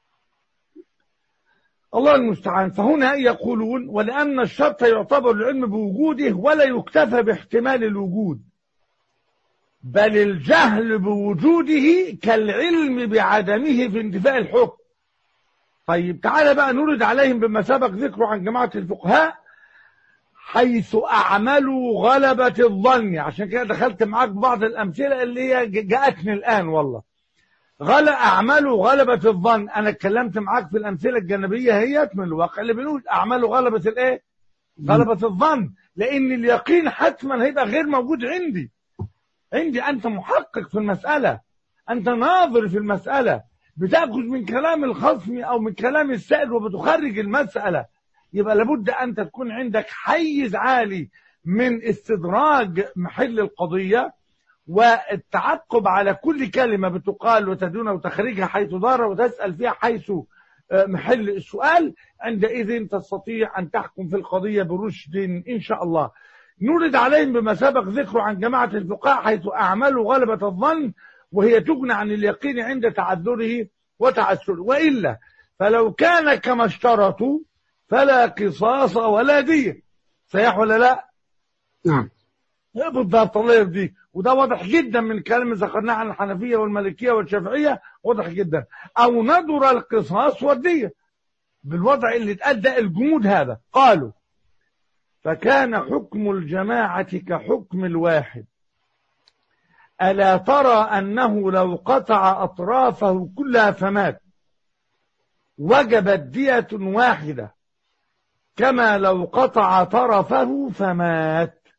الله المستعان فهنا يقولون ولان الشرط يعتبر العلم بوجوده ولا يكتفى باحتمال الوجود بل الجهل بوجوده كالعلم بعدمه في انتفاء الحكم طيب تعالى بقى نرد عليهم بما سبق ذكره عن جماعه الفقهاء حيث أعملوا غلبة الظن عشان كده دخلت معاك بعض الأمثلة اللي هي جاءتني الآن والله غل أعملوا غلبة الظن أنا اتكلمت معاك في الأمثلة الجانبية هي من الواقع اللي بنقول أعملوا غلبة الإيه؟ غلبة الظن لأن اليقين حتما هيبقى غير موجود عندي عندي أنت محقق في المسألة أنت ناظر في المسألة بتأخذ من كلام الخصم أو من كلام السائل وبتخرج المسألة يبقى لابد أن تكون عندك حيز عالي من استدراج محل القضية والتعقب على كل كلمة بتقال وتدون وتخرجها حيث دار وتسأل فيها حيث محل السؤال عندئذ تستطيع أن تحكم في القضية برشد إن شاء الله نورد عليهم بما سبق ذكره عن جماعة الفقهاء حيث أعملوا غلبة الظن وهي تغنى عن اليقين عند تعذره وتعسره وإلا فلو كان كما اشترطوا فلا قصاص ولا دية صحيح ولا لا نعم بالضبط الله يرضيك وده واضح جدا من الكلام اللي ذكرناه عن الحنفية والمالكية والشافعية واضح جدا أو ندر القصاص والدية بالوضع اللي اتأدى الجمود هذا قالوا فكان حكم الجماعة كحكم الواحد ألا ترى أنه لو قطع أطرافه كلها فمات وجبت دية واحدة كما لو قطع طرفه فمات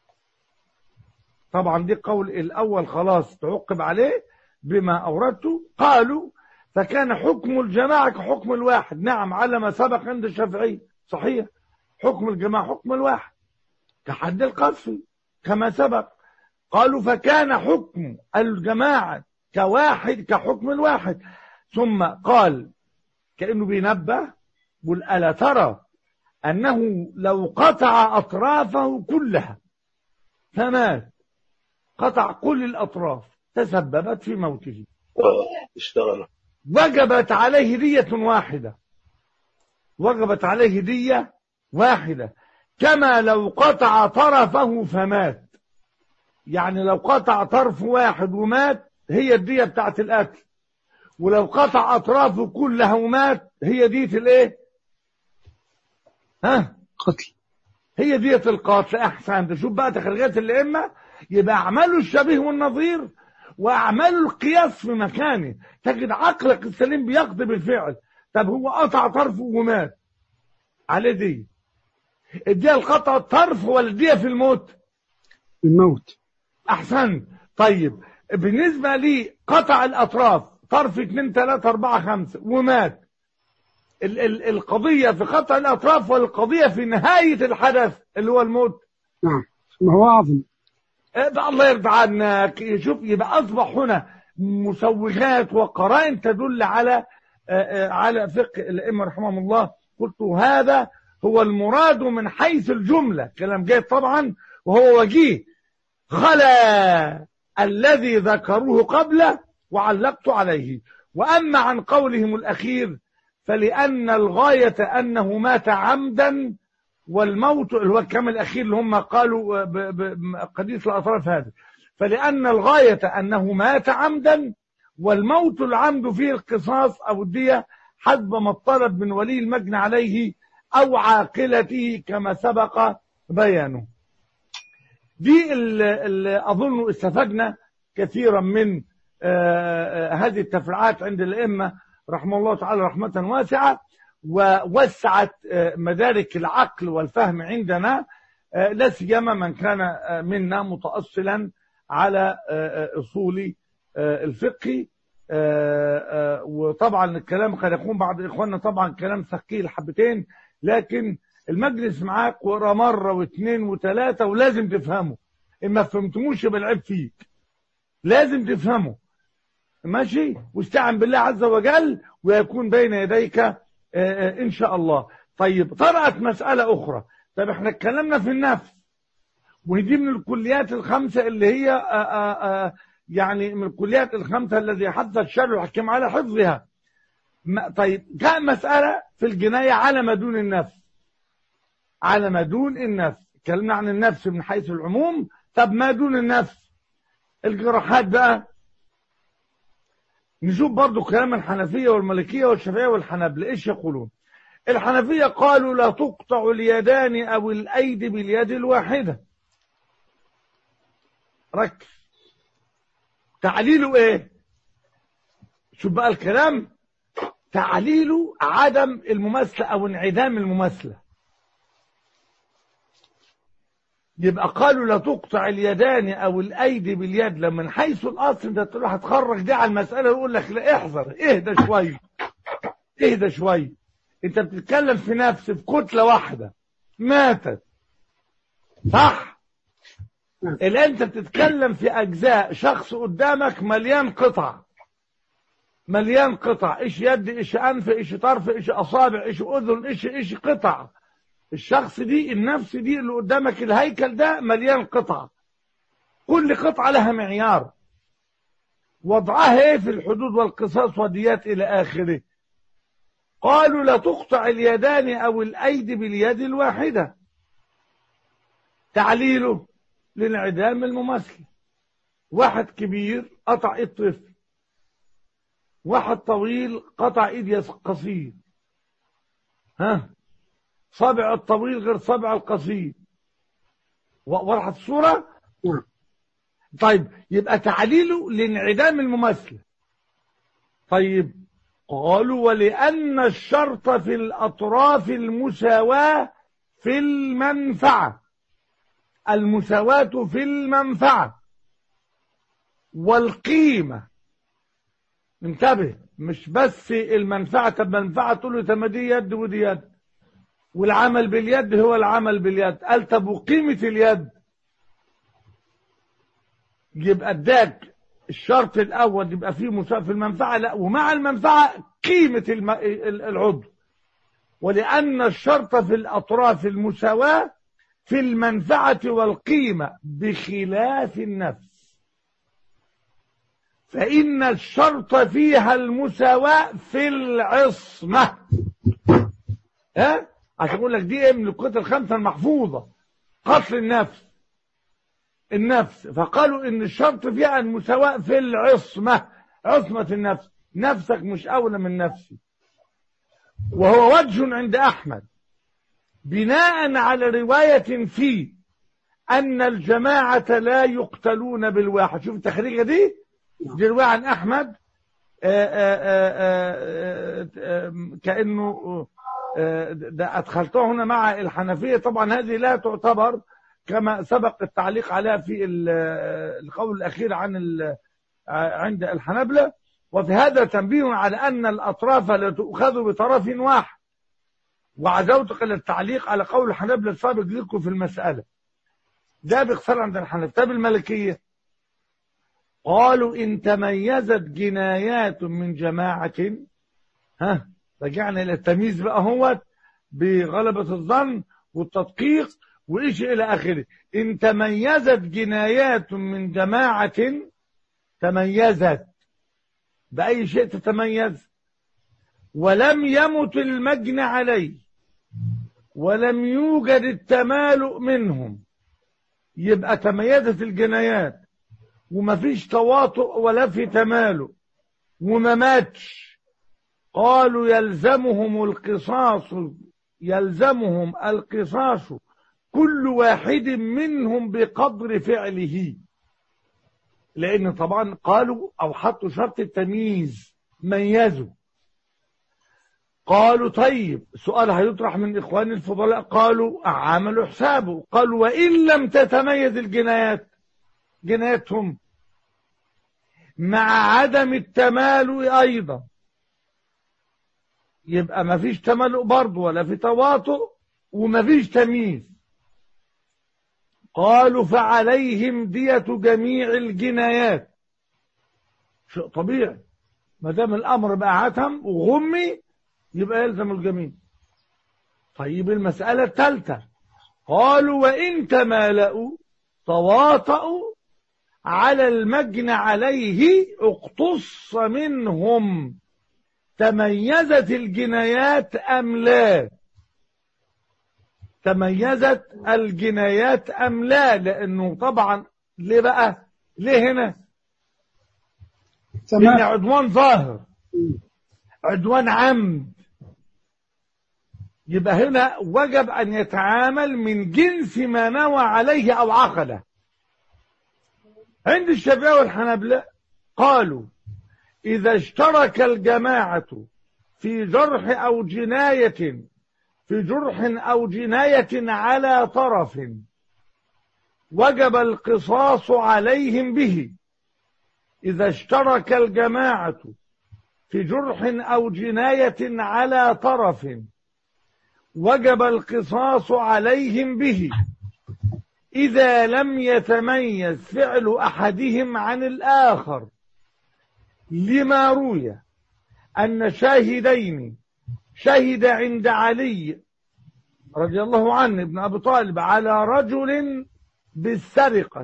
طبعا دي قول الأول خلاص تعقب عليه بما أوردته قالوا فكان حكم الجماعة كحكم الواحد نعم على ما سبق عند الشافعي صحيح حكم الجماعة حكم الواحد كحد القذف كما سبق قالوا فكان حكم الجماعة كواحد كحكم الواحد ثم قال كأنه بينبه قل ألا ترى أنه لو قطع أطرافه كلها فمات قطع كل الأطراف تسببت في موته اشتغل وجبت عليه دية واحدة وجبت عليه دية واحدة كما لو قطع طرفه فمات يعني لو قطع طرف واحد ومات هي الدية بتاعت القتل ولو قطع أطرافه كلها ومات هي دية الايه ها قتل هي دية القتل احسن تشوف بقى تخرجات الائمه يبقى اعماله الشبيه والنظير واعماله القياس في مكانه تجد عقلك السليم بيقضي بالفعل طب هو قطع طرفه ومات عليه دي الدية القطع الطرف ولا الدية في الموت الموت احسن طيب بالنسبة لي قطع الاطراف طرف 2 3 4 5 ومات ال ال القضية في قطع الاطراف والقضية في نهاية الحدث اللي هو الموت نعم ما هو أعظم ده الله يرضى عنك شوف يبقى اصبح هنا مسوغات وقرائن تدل على على فقه الائمه رحمهم الله قلت هذا هو المراد من حيث الجمله كلام جيد طبعا وهو وجيه خلا الذي ذكروه قبله وعلقت عليه وأما عن قولهم الأخير فلأن الغاية أنه مات عمدا والموت اللي هو الكلام الأخير اللي هم قالوا ب- ب- قديس الأطراف هذا فلأن الغاية أنه مات عمدا والموت العمد فيه القصاص أو الدية حسب ما اطلب من ولي المجني عليه أو عاقلته كما سبق بيانه دي اللي أظن استفدنا كثيرا من آه، آه، هذه التفريعات عند الأئمة رحمه الله تعالى رحمة واسعة ووسعت آه، مدارك العقل والفهم عندنا آه، لا سيما من كان آه، منا متأصلا على آه، آه، أصول آه، الفقه آه، آه، وطبعا الكلام قد يكون بعض إخواننا طبعا كلام ثقيل حبتين لكن المجلس معاك ورا مرة واثنين وثلاثة ولازم تفهمه إن ما فهمتموش يبقى العيب فيك لازم تفهمه ماشي واستعن بالله عز وجل ويكون بين يديك آه، آه، إن شاء الله طيب طرأت مسألة أخرى طب احنا اتكلمنا في النفس ودي من الكليات الخمسة اللي هي آه، آه، آه، يعني من الكليات الخمسة الذي حث الشرع الحكيم على حفظها ما- طيب جاء مسألة في الجناية على ما دون النفس على ما دون النفس اتكلمنا عن النفس من حيث العموم طب ما دون النفس الجراحات بقى نشوف برضو كلام الحنفية والمالكية والشافعية والحنابلة ايش يقولون الحنفية قالوا لا تقطع اليدان او الايدي باليد الواحدة ركز تعليله ايه شوف بقى الكلام تعليله عدم المماثلة او انعدام المماثلة يبقى قالوا لا تقطع اليدان او الايدي باليد لما من حيث الاصل انت تقول له هتخرج دي على المساله ويقول لك لا احذر اهدى شويه اهدى شويه انت بتتكلم في نفس في كتله واحده ماتت صح الان انت بتتكلم في اجزاء شخص قدامك مليان قطع مليان قطع ايش يد ايش انف ايش طرف ايش اصابع ايش اذن ايش ايش قطع الشخص دي النفس دي اللي قدامك الهيكل ده مليان قطع كل قطعة لها معيار وضعها ايه في الحدود والقصاص وديات الى اخره قالوا لا تقطع اليدان او الايدي باليد الواحدة تعليله لانعدام المماثلة واحد كبير قطع ايد طفل واحد طويل قطع ايد قصير ها صابع الطويل غير صابع القصير وضحت الصورة نعم. طيب يبقى تعليله لانعدام المماثلة طيب قالوا ولأن الشرط في الأطراف المساواة في المنفعة المساواة في المنفعة والقيمة انتبه مش بس المنفعة طب منفعة تقول له طب ما دي يد ودي يد والعمل باليد هو العمل باليد قال طب وقيمة اليد يبقى اداك الشرط الاول يبقى فيه مساواة في المنفعة لا ومع المنفعة قيمة الم... ال- العضو ولأن الشرط في الأطراف المساواة في المنفعة والقيمة بخلاف النفس فإن الشرط فيها المساواة في العصمة ها عشان اقول لك دي ايه من القوات الخمسه المحفوظه قتل النفس النفس فقالوا ان الشرط فيها المساواه في العصمه عصمه النفس نفسك مش اولى من نفسي وهو وجه عند احمد بناء على روايه فيه ان الجماعه لا يقتلون بالواحد شوف التخريجه دي دي روايه عن احمد آآ آآ آآ آآ كانه ده أدخلته هنا مع الحنفية طبعا هذه لا تعتبر كما سبق التعليق عليها في القول الأخير عن عند الحنبلة وفي هذا تنبيه على أن الأطراف لا تؤخذ بطرف واحد وعزوتك للتعليق على قول الحنبلة السابق لكم في المسألة ده باختصار عند الحنفية طب الملكية قالوا إن تميزت جنايات من جماعة ها رجعنا الى التمييز بقى هو بغلبة الظن والتدقيق وإيش إلى آخره إن تميزت جنايات من جماعة تميزت بأي شيء تتميز ولم يمت المجن عليه ولم يوجد التمالؤ منهم يبقى تميزت الجنايات ومفيش تواطؤ ولا في تمالؤ وما ماتش قالوا يلزمهم القصاص يلزمهم القصاص كل واحد منهم بقدر فعله لان طبعا قالوا او حطوا شرط التمييز ميزوا قالوا طيب سؤال هيطرح من اخواني الفضلاء قالوا عملوا حسابه قالوا وان لم تتميز الجنايات جناياتهم مع عدم التمالؤ ايضا يبقى ما فيش تملؤ برضه ولا في تواطؤ وما فيش تمييز قالوا فعليهم دية جميع الجنايات شيء طبيعي ما دام الامر بقى عتم وغمي يبقى يلزم الجميع طيب المسألة الثالثة قالوا وإن تمالأوا تواطؤوا على المجن عليه اقتص منهم تميزت الجنايات أم لا تميزت الجنايات أم لا لأنه طبعا ليه بقى ليه هنا لأن تمام عدوان ظاهر عدوان عمد يبقى هنا وجب أن يتعامل من جنس ما نوى عليه أو عقله عند الشافعية والحنابلة قالوا إذا اشترك الجماعة في جرح أو جناية في جرح أو جناية على طرف وجب القصاص عليهم به إذا اشترك الجماعة في جرح أو جناية على طرف وجب القصاص عليهم به إذا لم يتميز فعل أحدهم عن الآخر لما روي أن شاهدين شهد عند علي رضي الله عنه ابن أبي طالب على رجل بالسرقة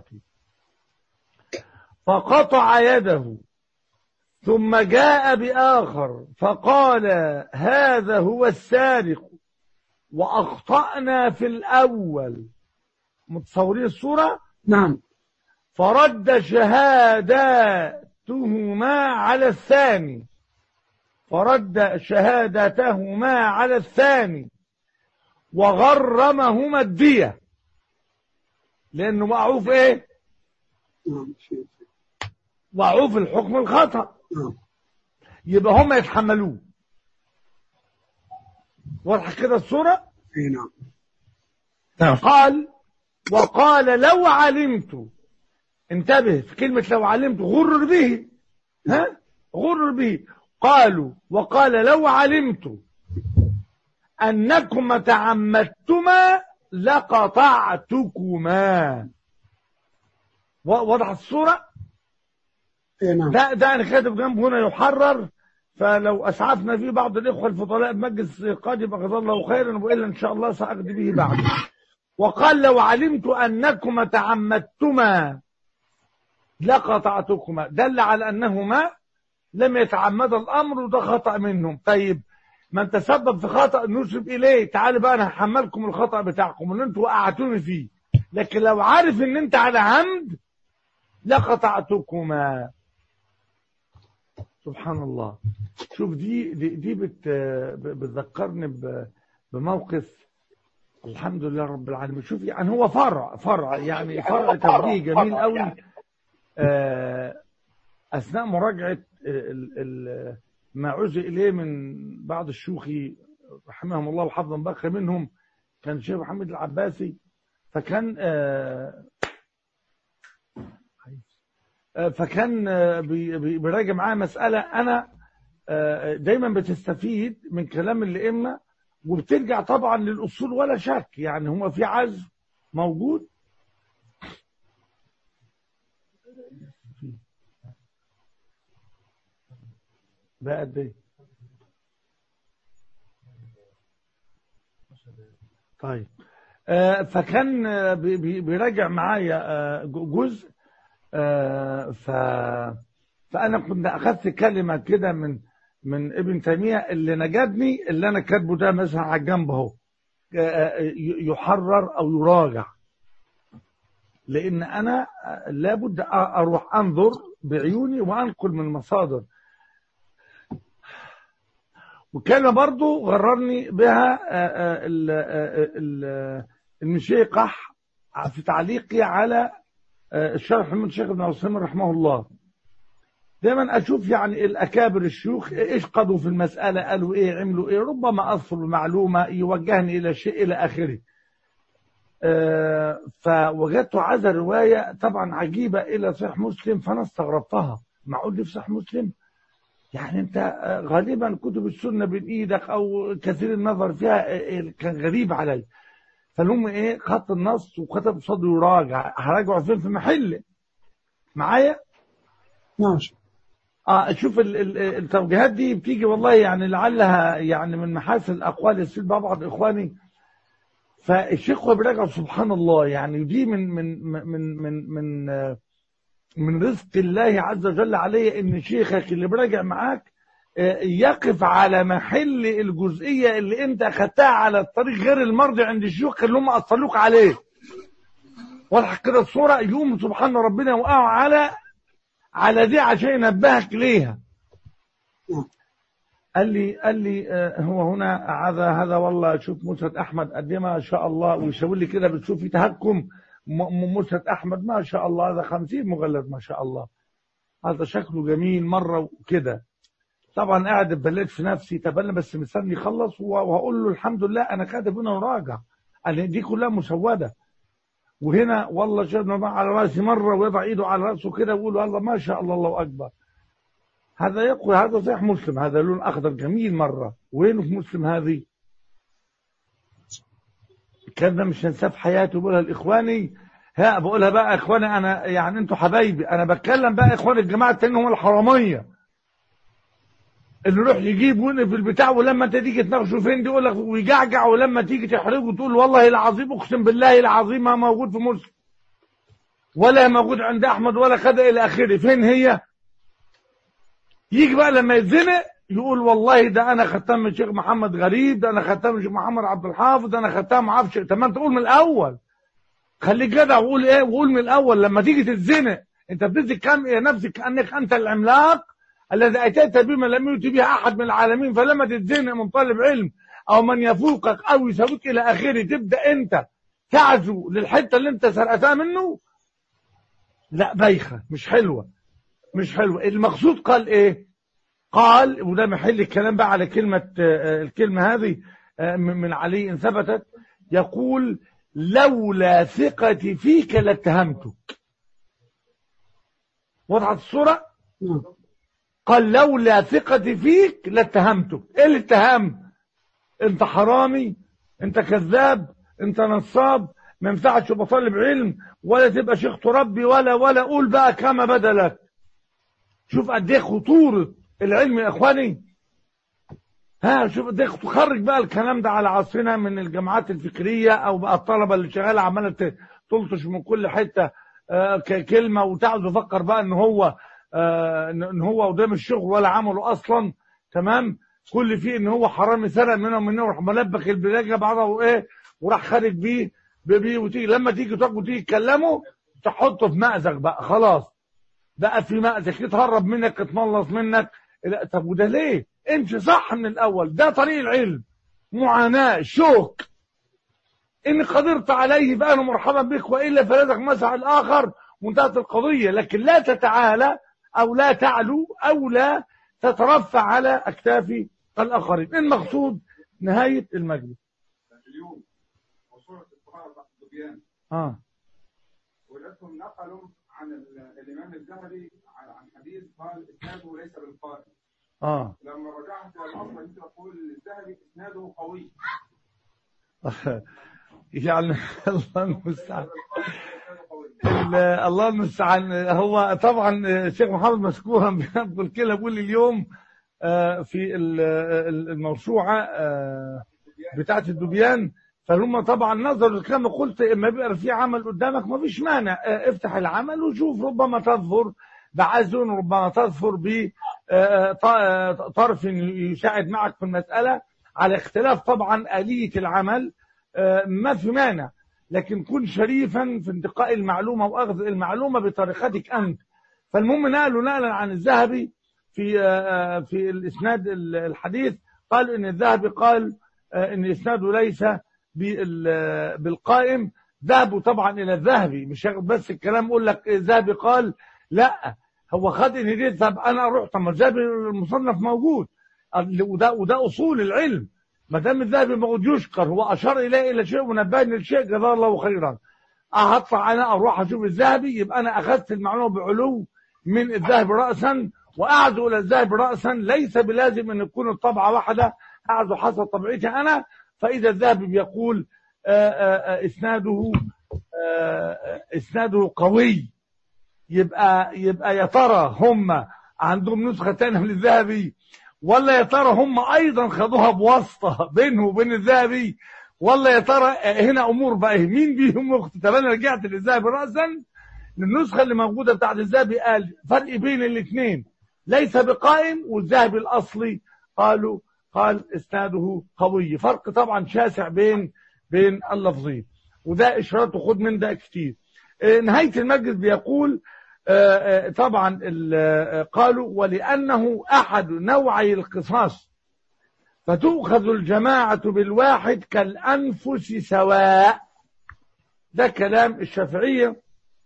فقطع يده ثم جاء بآخر فقال هذا هو السارق وأخطأنا في الأول متصورين الصورة نعم فرد شهاداتهما على الثاني فرد شهادتهما على الثاني وغرمهما الدية لأنه وقعوا في إيه؟ نعم شيء. وقعوا في الحكم الخطأ نعم يبقى هم يتحملوه واضحة كده الصورة؟ اي نعم نعم قال وقال لو علمت انتبه في كلمة لو علمت غرر به ها غرر به قالوا وقال لو علمت أنكما تعمدتما لقطعتكما و- وضحت الصورة اي نعم ده ده انا كاتب جنبه هنا يحرر فلو اسعفنا فيه بعض الاخوه الفضلاء بمجلس قادم جزاه الله خيرا والا ان شاء الله ساقضي به بعد وقال لو علمت انكما تعمدتما لقطعتكما دل على انهما لم يتعمد الامر وده خطا منهم طيب من تسبب في خطا نسب اليه تعالوا بقى انا هحملكم الخطا بتاعكم اللي انتوا وقعتوني فيه لكن لو عارف ان انت على عمد لقطعتكما سبحان الله شوف دي دي, دي بت بتذكرني ب- بموقف الحمد لله رب العالمين شوف يعني هو فرع فرع يعني فرع توجيه جميل قوي آه، اثناء مراجعه ال- ال- ما عزي اليه من بعض الشيوخ رحمهم الله وحفظا بقى منهم كان الشيخ محمد العباسي فكان آه، آه، فكان آه، بي- بي- بيراجع معايا مسألة أنا آه، دايما بتستفيد من كلام الأئمة وبترجع طبعا للأصول ولا شك يعني هو في عزم موجود بقى قد ايه؟ طيب آه، فكان آه، بي- بي- بيراجع معايا آه، ج- جزء آه، ف فانا كنت اخذت كلمه كده من من ابن تيميه اللي نجدني اللي انا كاتبه ده مثلا على الجنب اهو آه، آه، ي- يحرر او يراجع لان انا آه، لابد أ- اروح انظر بعيوني وانقل من المصادر وكان برضو غررني بها آه، آه، ال- آه، ال- المشيقح في تعليقي على آه، الشرح من الشيخ ابن عثيمين رحمه الله دايما اشوف يعني الاكابر الشيوخ ايش قضوا في المساله قالوا ايه عملوا ايه ربما اذكر معلومه يوجهني الى شيء الى اخره آه، فوجدت عزا روايه طبعا عجيبه الى صحيح مسلم فانا استغربتها معقول دي في صحيح مسلم يعني انت آه، غالبا كتب السنه بين ايدك او كثير النظر فيها آه، آه، كان غريب علي فالهم ايه خط النص وكتب قصاده يراجع هراجعه فين في محل معايا ماشي اه شوف ال- ال- التوجيهات دي بتيجي والله يعني لعلها يعني من محاسن الاقوال يصير بعض اخواني فالشيخ هو بيراجع سبحان الله يعني دي من من من من من آه، من رزق الله عز وجل عليه ان شيخك اللي براجع معاك آه، يقف على محل الجزئيه اللي انت اخدتها على الطريق غير المرضي عند الشيوخ اللي هم اصلوك عليه واضح كده الصوره يقوم سبحان ربنا وقعوا على على دي عشان ينبهك ليها قال لي قال لي آه، هو هنا هذا هذا والله شوف مسند احمد قد إيه ما شاء الله ويشاور لي كده بتشوف في تهكم م- م- مسند احمد ما شاء الله هذا 50 مجلد ما شاء الله هذا شكله جميل مره وكده طبعا قاعد ببلد في نفسي طب انا بس مستني يخلص و- وهقول له الحمد لله انا كاتب هنا وراجع قال دي كلها مسوده وهنا والله شيخنا على راسي مره ويضع ايده على راسه كده ويقول الله ما شاء الله الله اكبر هذا يقول هذا صحيح مسلم هذا لون اخضر جميل مره وينه في مسلم هذه الكلام ده مش هنساه في حياتي بقولها لاخواني ها بقولها بقى اخواني انا يعني انتوا حبايبي انا بتكلم بقى اخواني الجماعه التانيين هم الحراميه اللي يروح يجيب وين في البتاع ولما انت تيجي تناقشه فين دي يقول لك ويجعجع ولما تيجي تحرجه تقول والله العظيم اقسم بالله العظيم ما موجود في مسلم ولا موجود عند احمد ولا كذا الى اخره فين هي يجي بقى لما يتزنق يقول والله ده انا خدتها من الشيخ محمد غريب ده انا خدتها من الشيخ محمد عبد الحافظ ده انا خدتها ما اعرفش طب ما انت قول من الاول خليك جدع وقول ايه وقول من الاول لما تيجي تتزنق انت بتدي كام إيه نفسك كانك انت العملاق الذي اتيت بما لم يؤت به احد من العالمين فلما تتزنق من طالب علم او من يفوقك او يساويك الى اخره تبدا انت تعزو للحته اللي انت سرقتها منه لا بايخه مش حلوه مش حلوه المقصود قال ايه قال وده محل الكلام بقى على كلمة آه، الكلمة هذه آه، من من علي إن ثبتت يقول لولا ثقتي فيك لاتهمتك وضعت الصورة نعم قال لولا ثقتي فيك لاتهمتك ايه الاتهام انت حرامي انت كذاب انت نصاب ما ينفعش تبقى طالب علم ولا تبقى شيخ تربي ولا ولا قول بقى كما بدلك شوف قد ايه خطوره العلم يا اخواني ها شوف ده تخرج بقى الكلام ده على عصرنا من الجامعات الفكريه او بقى الطلبه اللي شغاله عماله ت- تلطش من كل حته آه، ك- كلمه وتقعد تفكر بقى ان هو آه، ان إن هو قدام الشغل ولا عمله اصلا تمام كل فيه ان هو حرامي سرق منه ومنه وراح ملبخ البلاجه بعضها وايه وراح خارج بيه بيه وتيجي لما تيجي تقعد وتيجي تكلمه تحطه في مأزق بقى خلاص بقى في مأزق يتهرب منك يتملص منك لا طب وده ليه؟ امشي صح من الاول ده طريق العلم معاناه شوك ان قدرت عليه فانا مرحبا بك والا فلازك مسعى الاخر وانتهت القضيه لكن لا تتعالى او لا تعلو او لا تترفع على اكتاف الاخرين المقصود نهايه المجلس اليوم وصورة الصحابة تحت الصبيان اه ولكم نقلوا عن ال- الإمام الذهبي عن عن حديث قال إسناده ليس بالقائم اه لما رجعت إلى الأصل أنت تقول الذهبي إسناده قوي يعني الله المستعان إسناده قوي ال- الله المستعان هو طبعا الشيخ محمد مشكورا بيقول كده بيقول اليوم آه، في ال- ال- الموسوعه آه، بتاعه الدبيان فهم طبعا نظروا كما قلت اما بيبقى في عمل قدامك ما فيش مانع آه، افتح العمل وشوف ربما تظهر بعزل ربما تظفر بطرف يساعد معك في المسألة على اختلاف طبعا آلية العمل آه، ما في مانع لكن كن شريفا في انتقاء المعلومة وأخذ المعلومة بطريقتك أنت فالمهم نقلوا نقلا عن الذهبي في آه، في الإسناد الحديث قال إن الذهبي قال آه، إن إسناده ليس بال- بالقائم ذهبوا طبعا إلى الذهبي مش ياخد بس الكلام يقول لك الذهبي قال لا هو خد إن دي طب أنا أروح طب ما الذهبي المصنف موجود وده وده أصول العلم ما دام الذهبي موجود يشكر هو أشار إليه إلى شيء ونبهني لشيء جزاه الله خيرا هطلع أنا أروح أشوف الذهبي يبقى أنا أخذت المعلومة بعلو من الذهب رأسا وأعزو إلى الذهب رأسا ليس بلازم أن تكون الطبعة واحدة أعزو حسب طبيعتي أنا فإذا الذهب بيقول آه، آه، آه، إسناده آه، آه، إسناده قوي يبقى يبقى يا ترى هم عندهم نسخة تانية من الذهبي ولا يا ترى هم أيضا خدوها بواسطة بينه وبين الذهبي ولا يا ترى هنا أمور بقى مين بيهم أخت طب أنا رجعت للذهبي رأسا النسخة اللي موجودة بتاعت الذهبي قال فرق بين الاثنين ليس بقائم والذهبي الأصلي قالوا قال اسناده قوي فرق طبعا شاسع بين بين اللفظين وده اشارات وخد من ده كتير آه، نهاية المجلس بيقول آه، آه، طبعا ال- آه، قالوا ولأنه أحد نوعي القصاص فتؤخذ الجماعة بالواحد كالأنفس سواء ده كلام الشافعية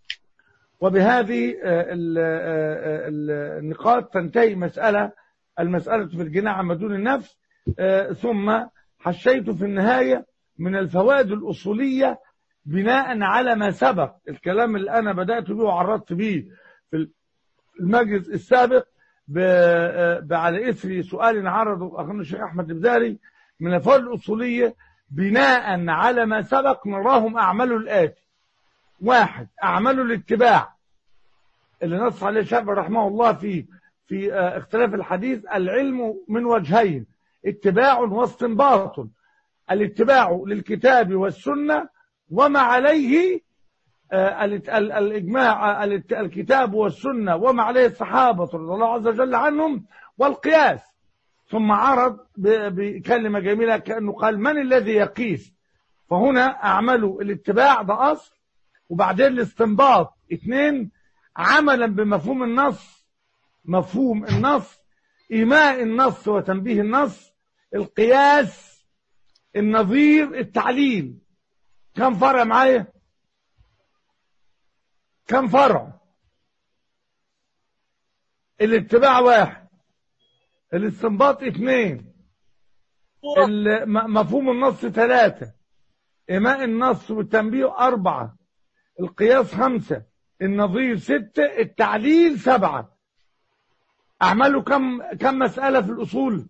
وبهذه آه، ال- آه، آه، النقاط تنتهي مسألة المسألة في الجناح عما دون النفس آه، ثم حشيت في النهاية من الفوائد الأصولية بناء على ما سبق الكلام اللي أنا بدأت به وعرضت به في المجلس السابق ب- آه، على إثر سؤال عرضه أخونا الشيخ أحمد البداري من الفوائد الأصولية بناء على ما سبق نراهم أعملوا الآتي واحد أعملوا الاتباع اللي نص عليه الشافعي رحمه الله في في آه، اختلاف الحديث العلم من وجهين اتباع واستنباط الاتباع للكتاب والسنة وما عليه آه، الات- ال- الإجماع آه، الات- الكتاب والسنة وما عليه الصحابة رضي الله عز وجل عنهم والقياس ثم عرض ب- بكلمة جميلة كأنه قال من الذي يقيس فهنا أعملوا الاتباع ده أصل وبعدين الاستنباط اثنين عملا بمفهوم النص مفهوم النص إيماء النص وتنبيه النص القياس النظير التعليل كم فرع معايا كم فرع الاتباع واحد الاستنباط اثنين ال- م- مفهوم النص ثلاثة إيماء النص والتنبيه أربعة القياس خمسة النظير ستة التعليل سبعة أعملوا كم كم مسألة في الأصول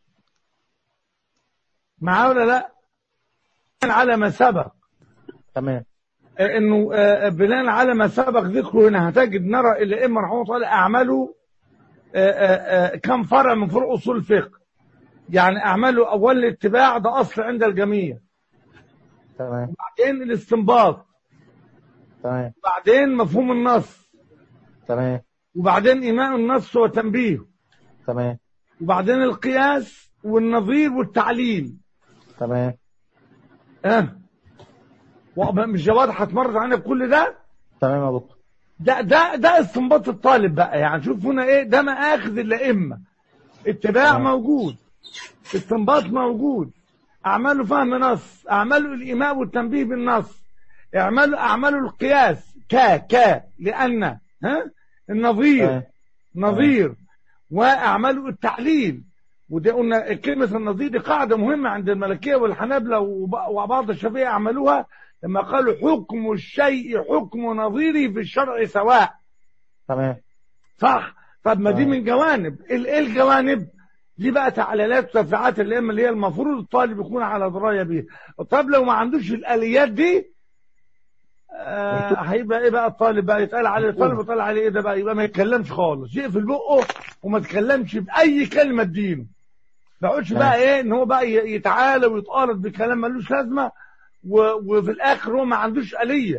معاه ولا لا على ما سبق تمام آه، انه آه، بناء على ما سبق ذكره هنا هتجد نرى الائمه رحمه الله تعالى اعملوا آه، آه، آه، كم فرع من فروع اصول الفقه يعني اعملوا اول الاتباع ده اصل عند الجميع تمام بعدين الاستنباط تمام بعدين مفهوم النص تمام وبعدين ايماء النص وتنبيه تمام وبعدين القياس والنظير والتعليل تمام اه وأبقى مش واضحه اتمرت عنها كل ده تمام يا دكتور ده ده ده استنباط الطالب بقى يعني شوف هنا ايه ده مآخذ الائمه اتباع آه. موجود استنباط موجود اعماله فهم نص اعماله الايماء والتنبيه بالنص اعملوا اعملوا القياس كا كا لان ها النظير تمام. نظير واعملوا التعليل ودي قلنا كلمة النظير دي قاعدة مهمة عند الملكية والحنابلة وب- وبعض الشافعية عملوها لما قالوا حكم الشيء حكم نظيره في الشرع سواء تمام صح طب ما دي آه. من جوانب ال- ايه الجوانب دي بقى تعليلات وتفريعات الائمه اللي هي المفروض الطالب يكون على درايه بيها طب لو ما عندوش الاليات دي آه هيبقى ايه بقى الطالب بقى يتقال عليه الطالب يتقال عليه ايه ده بقى يبقى ما يتكلمش خالص يقفل بقه وما يتكلمش باي كلمه تدينه ما يقعدش بقى ايه ان هو بقى ي- يتعالى ويتقارض بكلام ملوش لازمه و- وفي الاخر هو ما عندوش اليه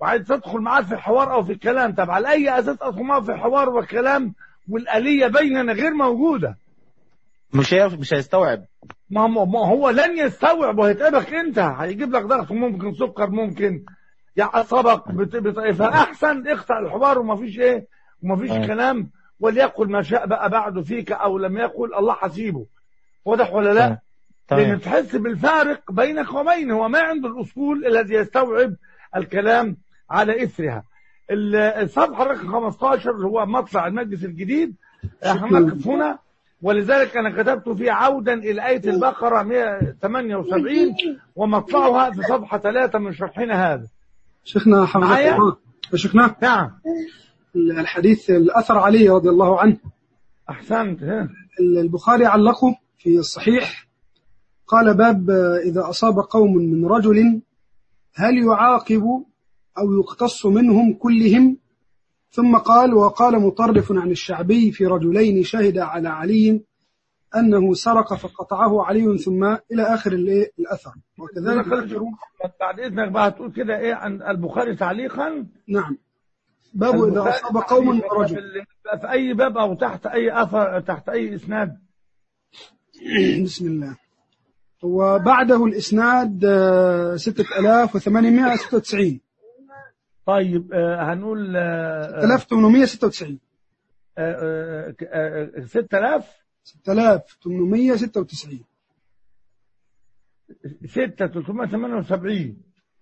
وعايز تدخل معاه في الحوار او في الكلام طب على اي اساس ادخل معاه في الحوار والكلام والآلية بيننا غير موجودة مش هي مش هيستوعب ما هو, ما هو لن يستوعب وهيتعبك انت هيجيب لك ضغط ممكن سكر ممكن يعصبك بت... بت... فاحسن اقطع الحوار ومفيش ايه ومفيش آه. كلام وليقل ما شاء بقى بعد فيك او لم يقل الله حسيبه واضح ولا لا؟ تمام لان تحس بالفارق بينك وبينه هو ما عنده الاصول الذي يستوعب الكلام على اثرها ال- الصفحه رقم 15 اللي هو مطلع المجلس الجديد احنا نقف هنا ولذلك انا كتبت فيه عودا الى ايه البقره 178 ومطلعها في صفحه 3 من شرحنا هذا شيخنا حفظك معايا؟ الله يا شيخنا نعم الحديث الأثر علي رضي الله عنه احسنت ها. البخاري علقه في الصحيح قال باب آه، إذا أصاب قوم من رجل هل يعاقب أو يقتص منهم كلهم ثم قال وقال مطرف عن الشعبي في رجلين شهد على علي أنه سرق فقطعه علي ثم إلى آخر الإيه؟ الأثر وكذلك ذكروا بعد اذنك بقى هتقول كده ايه عن البخاري تعليقا نعم باب إذا أصاب قوم من رجل في في اي باب او تحت اي اثر تحت اي اسناد بسم الله وبعده الإسناد آه، 6896 طيب آه، هنقول آه، 6896 آه، آه، آه، 6000 6896 6 378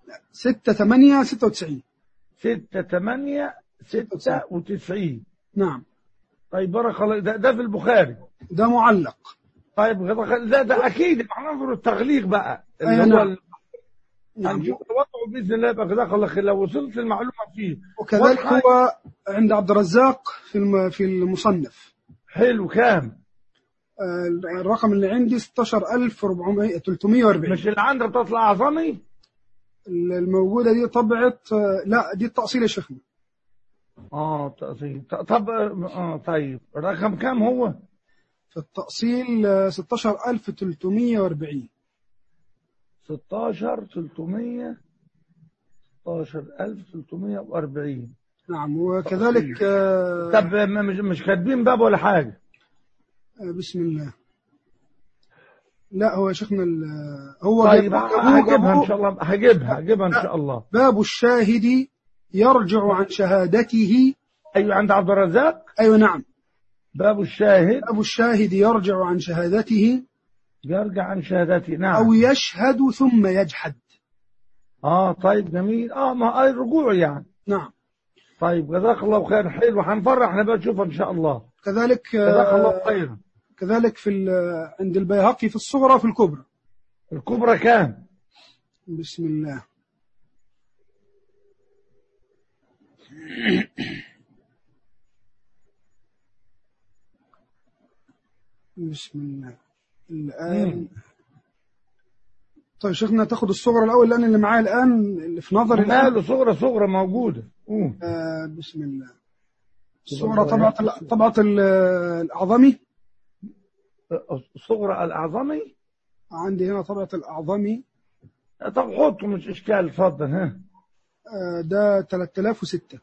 6896 6 8 96 نعم طيب بارك الله ده, ده في البخاري ده معلق طيب ده, ده اكيد هننظر التغليق بقى اللي أي هو نعم. ال- نعم هنشوف وضعه باذن الله يبقى جزاك الله خير لو وصلت المعلومه فيه وكذلك واضحة. هو عند عبد الرزاق في الم- في المصنف حلو كام آه، الرقم اللي عندي 16400 340 مش اللي عندك بتطلع اعظمي الموجودة دي طبعة آه، لا دي التأصيل يا شيخنا اه تقصير ط- طب اه طيب رقم كام هو في التأصيل آه، 16340 16 300 16340 نعم وكذلك آه، طب ما- مش مش كاتبين باب ولا حاجه آه، بسم الله لا هو يا شيخنا ال- هو طيب جابوه- هجيبها ان جابوه- شاء الله هجيبها هجيبها ان شاء الله باب الشاهد يرجع عن شهادته ايوه عند عبد الرزاق أيوة نعم باب الشاهد باب الشاهد يرجع عن شهادته يرجع عن شهادته نعم أو يشهد ثم يجحد اه طيب جميل اه ما اي الرجوع يعني نعم طيب جزاك الله خير حلو هنفرح نبقى نشوفها ان شاء الله كذلك جزاك آه، الله خيرا كذلك في ال- عند البيهقي في الصغرى وفي الكبرى الكبرى كام بسم الله بسم الله الآن طيب شيخنا تاخد الصغرى الأول لأن اللي معايا الآن اللي في نظري الآن ماله صغرى صغرى موجوده أوه. آه بسم الله الصغرى طبعة ال- طبعة ال- الأعظمي صغرى الاعظمي عندي هنا طبعة الأعظمي طب حطه مش اشكال اتفضل ها آه ده 3006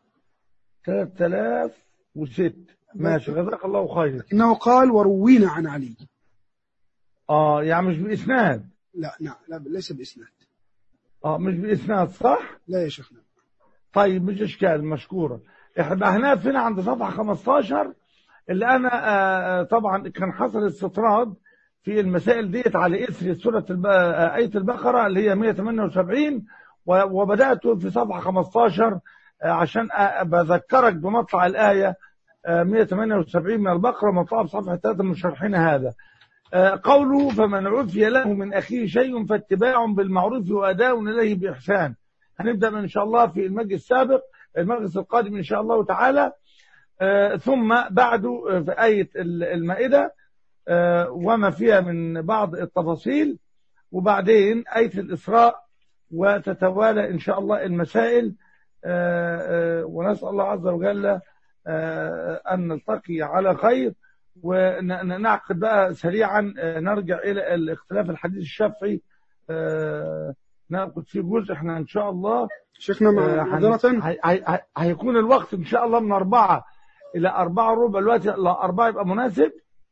3006 ماشي جزاك الله خير إنه قال وروينا عن علي اه يعني مش باسناد لا نعم لا ليس بإسناد اه مش باسناد صح لا يا شيخنا طيب مش اشكال مشكوره احنا هنقف هنا عند صفحه 15 اللي انا آه طبعا كان حصل استطراد في المسائل ديت على اثر سوره الب... آه، ايه البقره اللي هي 178 و- وبدات في صفحه 15 آه، عشان آه، بذكرك بمطلع الايه آه، 178 من البقره مطلع في صفحه 3 من شرحنا هذا آه، قوله فمن عفي له من اخيه شيء فاتباع بالمعروف واداء اليه باحسان هنبدا ان شاء الله في المجلس السابق المجلس القادم ان شاء الله تعالى آه، ثم بعده آه، في آية ال- المائدة آه، وما فيها من بعض التفاصيل وبعدين آية الإسراء وتتوالى إن شاء الله المسائل آه، آه، ونسأل الله عز وجل آه، أن نلتقي على خير ونعقد بقى سريعا آه، نرجع إلى الاختلاف الحديث الشافعي آه، ناخد فيه جزء احنا ان شاء الله شيخنا آه، مع- هن- معذرة هي- هي- هي- هيكون الوقت ان شاء الله من أربعة الى أربعة ربع الوقت لا أربعة يبقى مناسب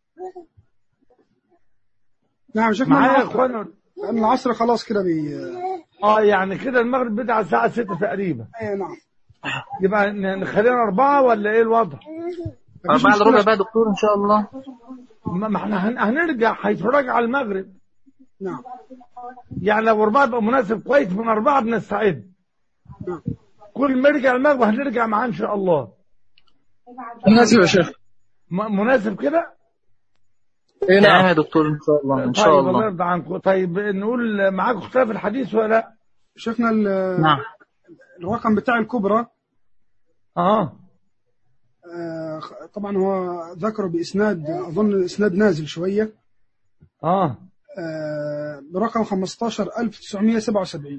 نعم شيخنا معايا يا العصر اخوانا لأن العصر خلاص كده بي اه يعني كده المغرب بدأ على الساعة 6 تقريبا أي نعم يبقى ن- نخلينا أربعة ولا إيه الوضع؟ مفيش أربعة إلا ربع مشكلة. بقى يا دكتور إن شاء الله ما ما احنا هن- هنرجع هيتفرج على المغرب نعم يعني لو أربعة يبقى مناسب كويس من أربعة بنستعد نعم كل ما يرجع المغرب هنرجع معاه إن شاء الله مناسب يا شيخ م- مناسب كده؟ اي نعم نعم يا دكتور إن شاء الله إن طيب شاء الله الله يرضى عنكم طيب نقول معاكم اختلاف الحديث ولا لا؟ شيخنا ال- نعم الرقم بتاع الكبرى اه آه، طبعا هو ذكره بإسناد أظن إسناد نازل شوية اه آه، برقم 15977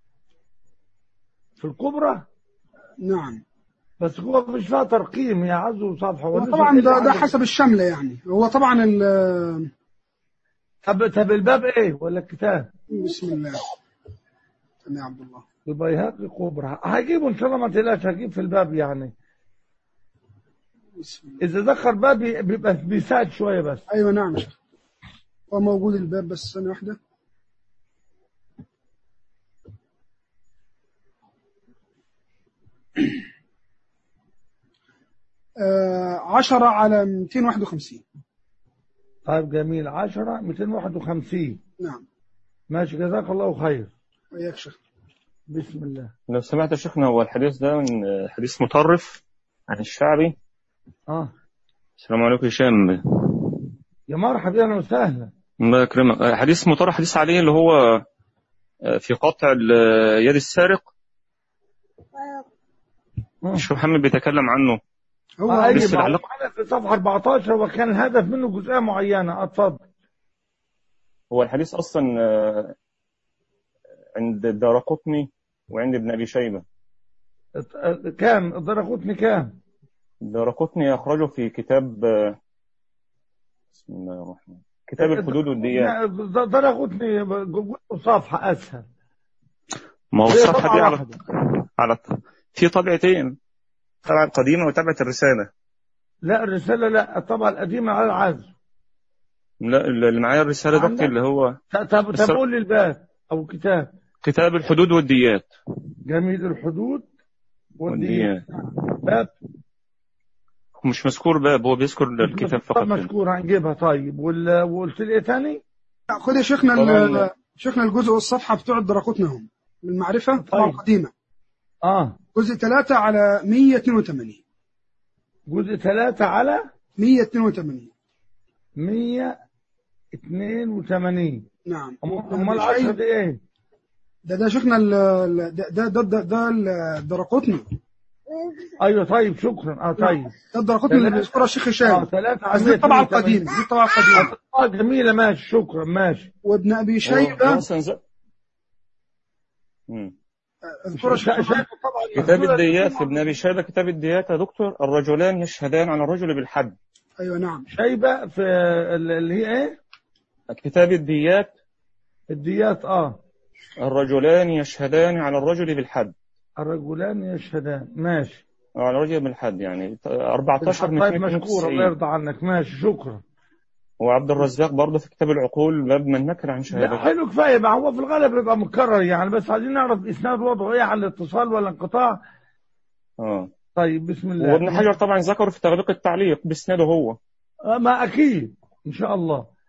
في الكبرى نعم بس هو مش فيها ترقيم يا عزو صفحة هو ونزل طبعا إيه ده, ده عندك؟ حسب الشملة يعني هو طبعا ال- طب طب الباب ايه ولا الكتاب؟ بسم الله تمام يا عبد الله البيهقي كبرى هجيبه ان شاء الله ما تقلقش هجيب في الباب يعني بسم الله اذا دخل باب بيبقى بيساعد شويه بس ايوه نعم يا شيخ هو موجود الباب بس ثانية واحدة آه، عشرة على 251 طيب جميل 10 251 نعم ماشي جزاك الله خير وياك شيخ بسم الله لو سمعت يا شيخنا هو الحديث ده من حديث مطرف عن الشعبي اه السلام عليكم هشام يا مرحبا اهلا وسهلا الله يكرمك آه، حديث مطرف حديث عليه اللي هو آه، في قطع ال- يد السارق آه. الشيخ محمد بيتكلم عنه هو آه أيوة، بس ما هو العلاقة- معانا في صفحه 14 وكان الهدف منه جزئيه معينه اتفضل هو الحديث اصلا آه، عند الدارقطني وعند ابن ابي شيبه ات- اه، كام الدرقوتني كام الدارقطني اخرجه في كتاب آه، بسم الله الرحمن كتاب الحدود والديات درقوتني جزء صفحه اسهل ما هو هي الصفحه طبعة دي على واحدة. على في طبعتين طبعا قديمه وطبعه الرساله لا الرساله لا الطبعه القديمه على العزم لا اللي معايا الرساله عندك؟ دكتور اللي هو طب طب الصف- قول لي الباب او كتاب كتاب الحدود والديات جميل الحدود والديات والديات باب مش مذكور باب هو بيذكر الكتاب طب فقط مشكور هنجيبها طيب وال... وقلت لي ايه تاني؟ خد يا شيخنا طبعاً. ال- شيخنا الجزء والصفحة بتوع الدرقوتنا هم المعرفة طبعا طيب. قديمة اه جزء 3 على 182 جزء ثلاثة على 182 182 نعم امال 10 دي ايه؟ ده ده شيخنا ال- ال- ده ده ده, ده, ده الدرقوتنا ايوه طيب شكرا اه طيب ده الدرقوتنا اللي ثلاثة. بيذكرها الشيخ اه هشام ثلاثة بس على دي الطبعة 182. القديمة دي الطبعة القديمة اه جميلة ماشي شكرا ماشي وابن أبي هو- هو شيبة أصلاً ز- مم. اذكر شا- الشيخ شايف طبعا كتاب الصورة الديات في دي ابن ابي شيبه كتاب الديات يا دكتور الرجلان يشهدان على الرجل بالحد أيوة نعم شايبة في ال- اللي هي ايه؟ كتاب الديات الديات اه الرجلان يشهدان على الرجل بالحد الرجلان يشهدان ماشي أو على الرجل بالحد يعني 14 من طيب مشكور الله 92 يرضى عنك ماشي شكرا وعبد الرزاق برضه في كتاب العقول باب من نكر عن لا شهادته حلو كفايه بقى هو في الغالب بيبقى مكرر يعني بس عايزين نعرف اسناد وضعه ايه على الاتصال ولا انقطاع اه طيب بسم الله وابن حجر طبعا ذكر في تغليق التعليق باسناده هو آه، ما اكيد ان شاء الله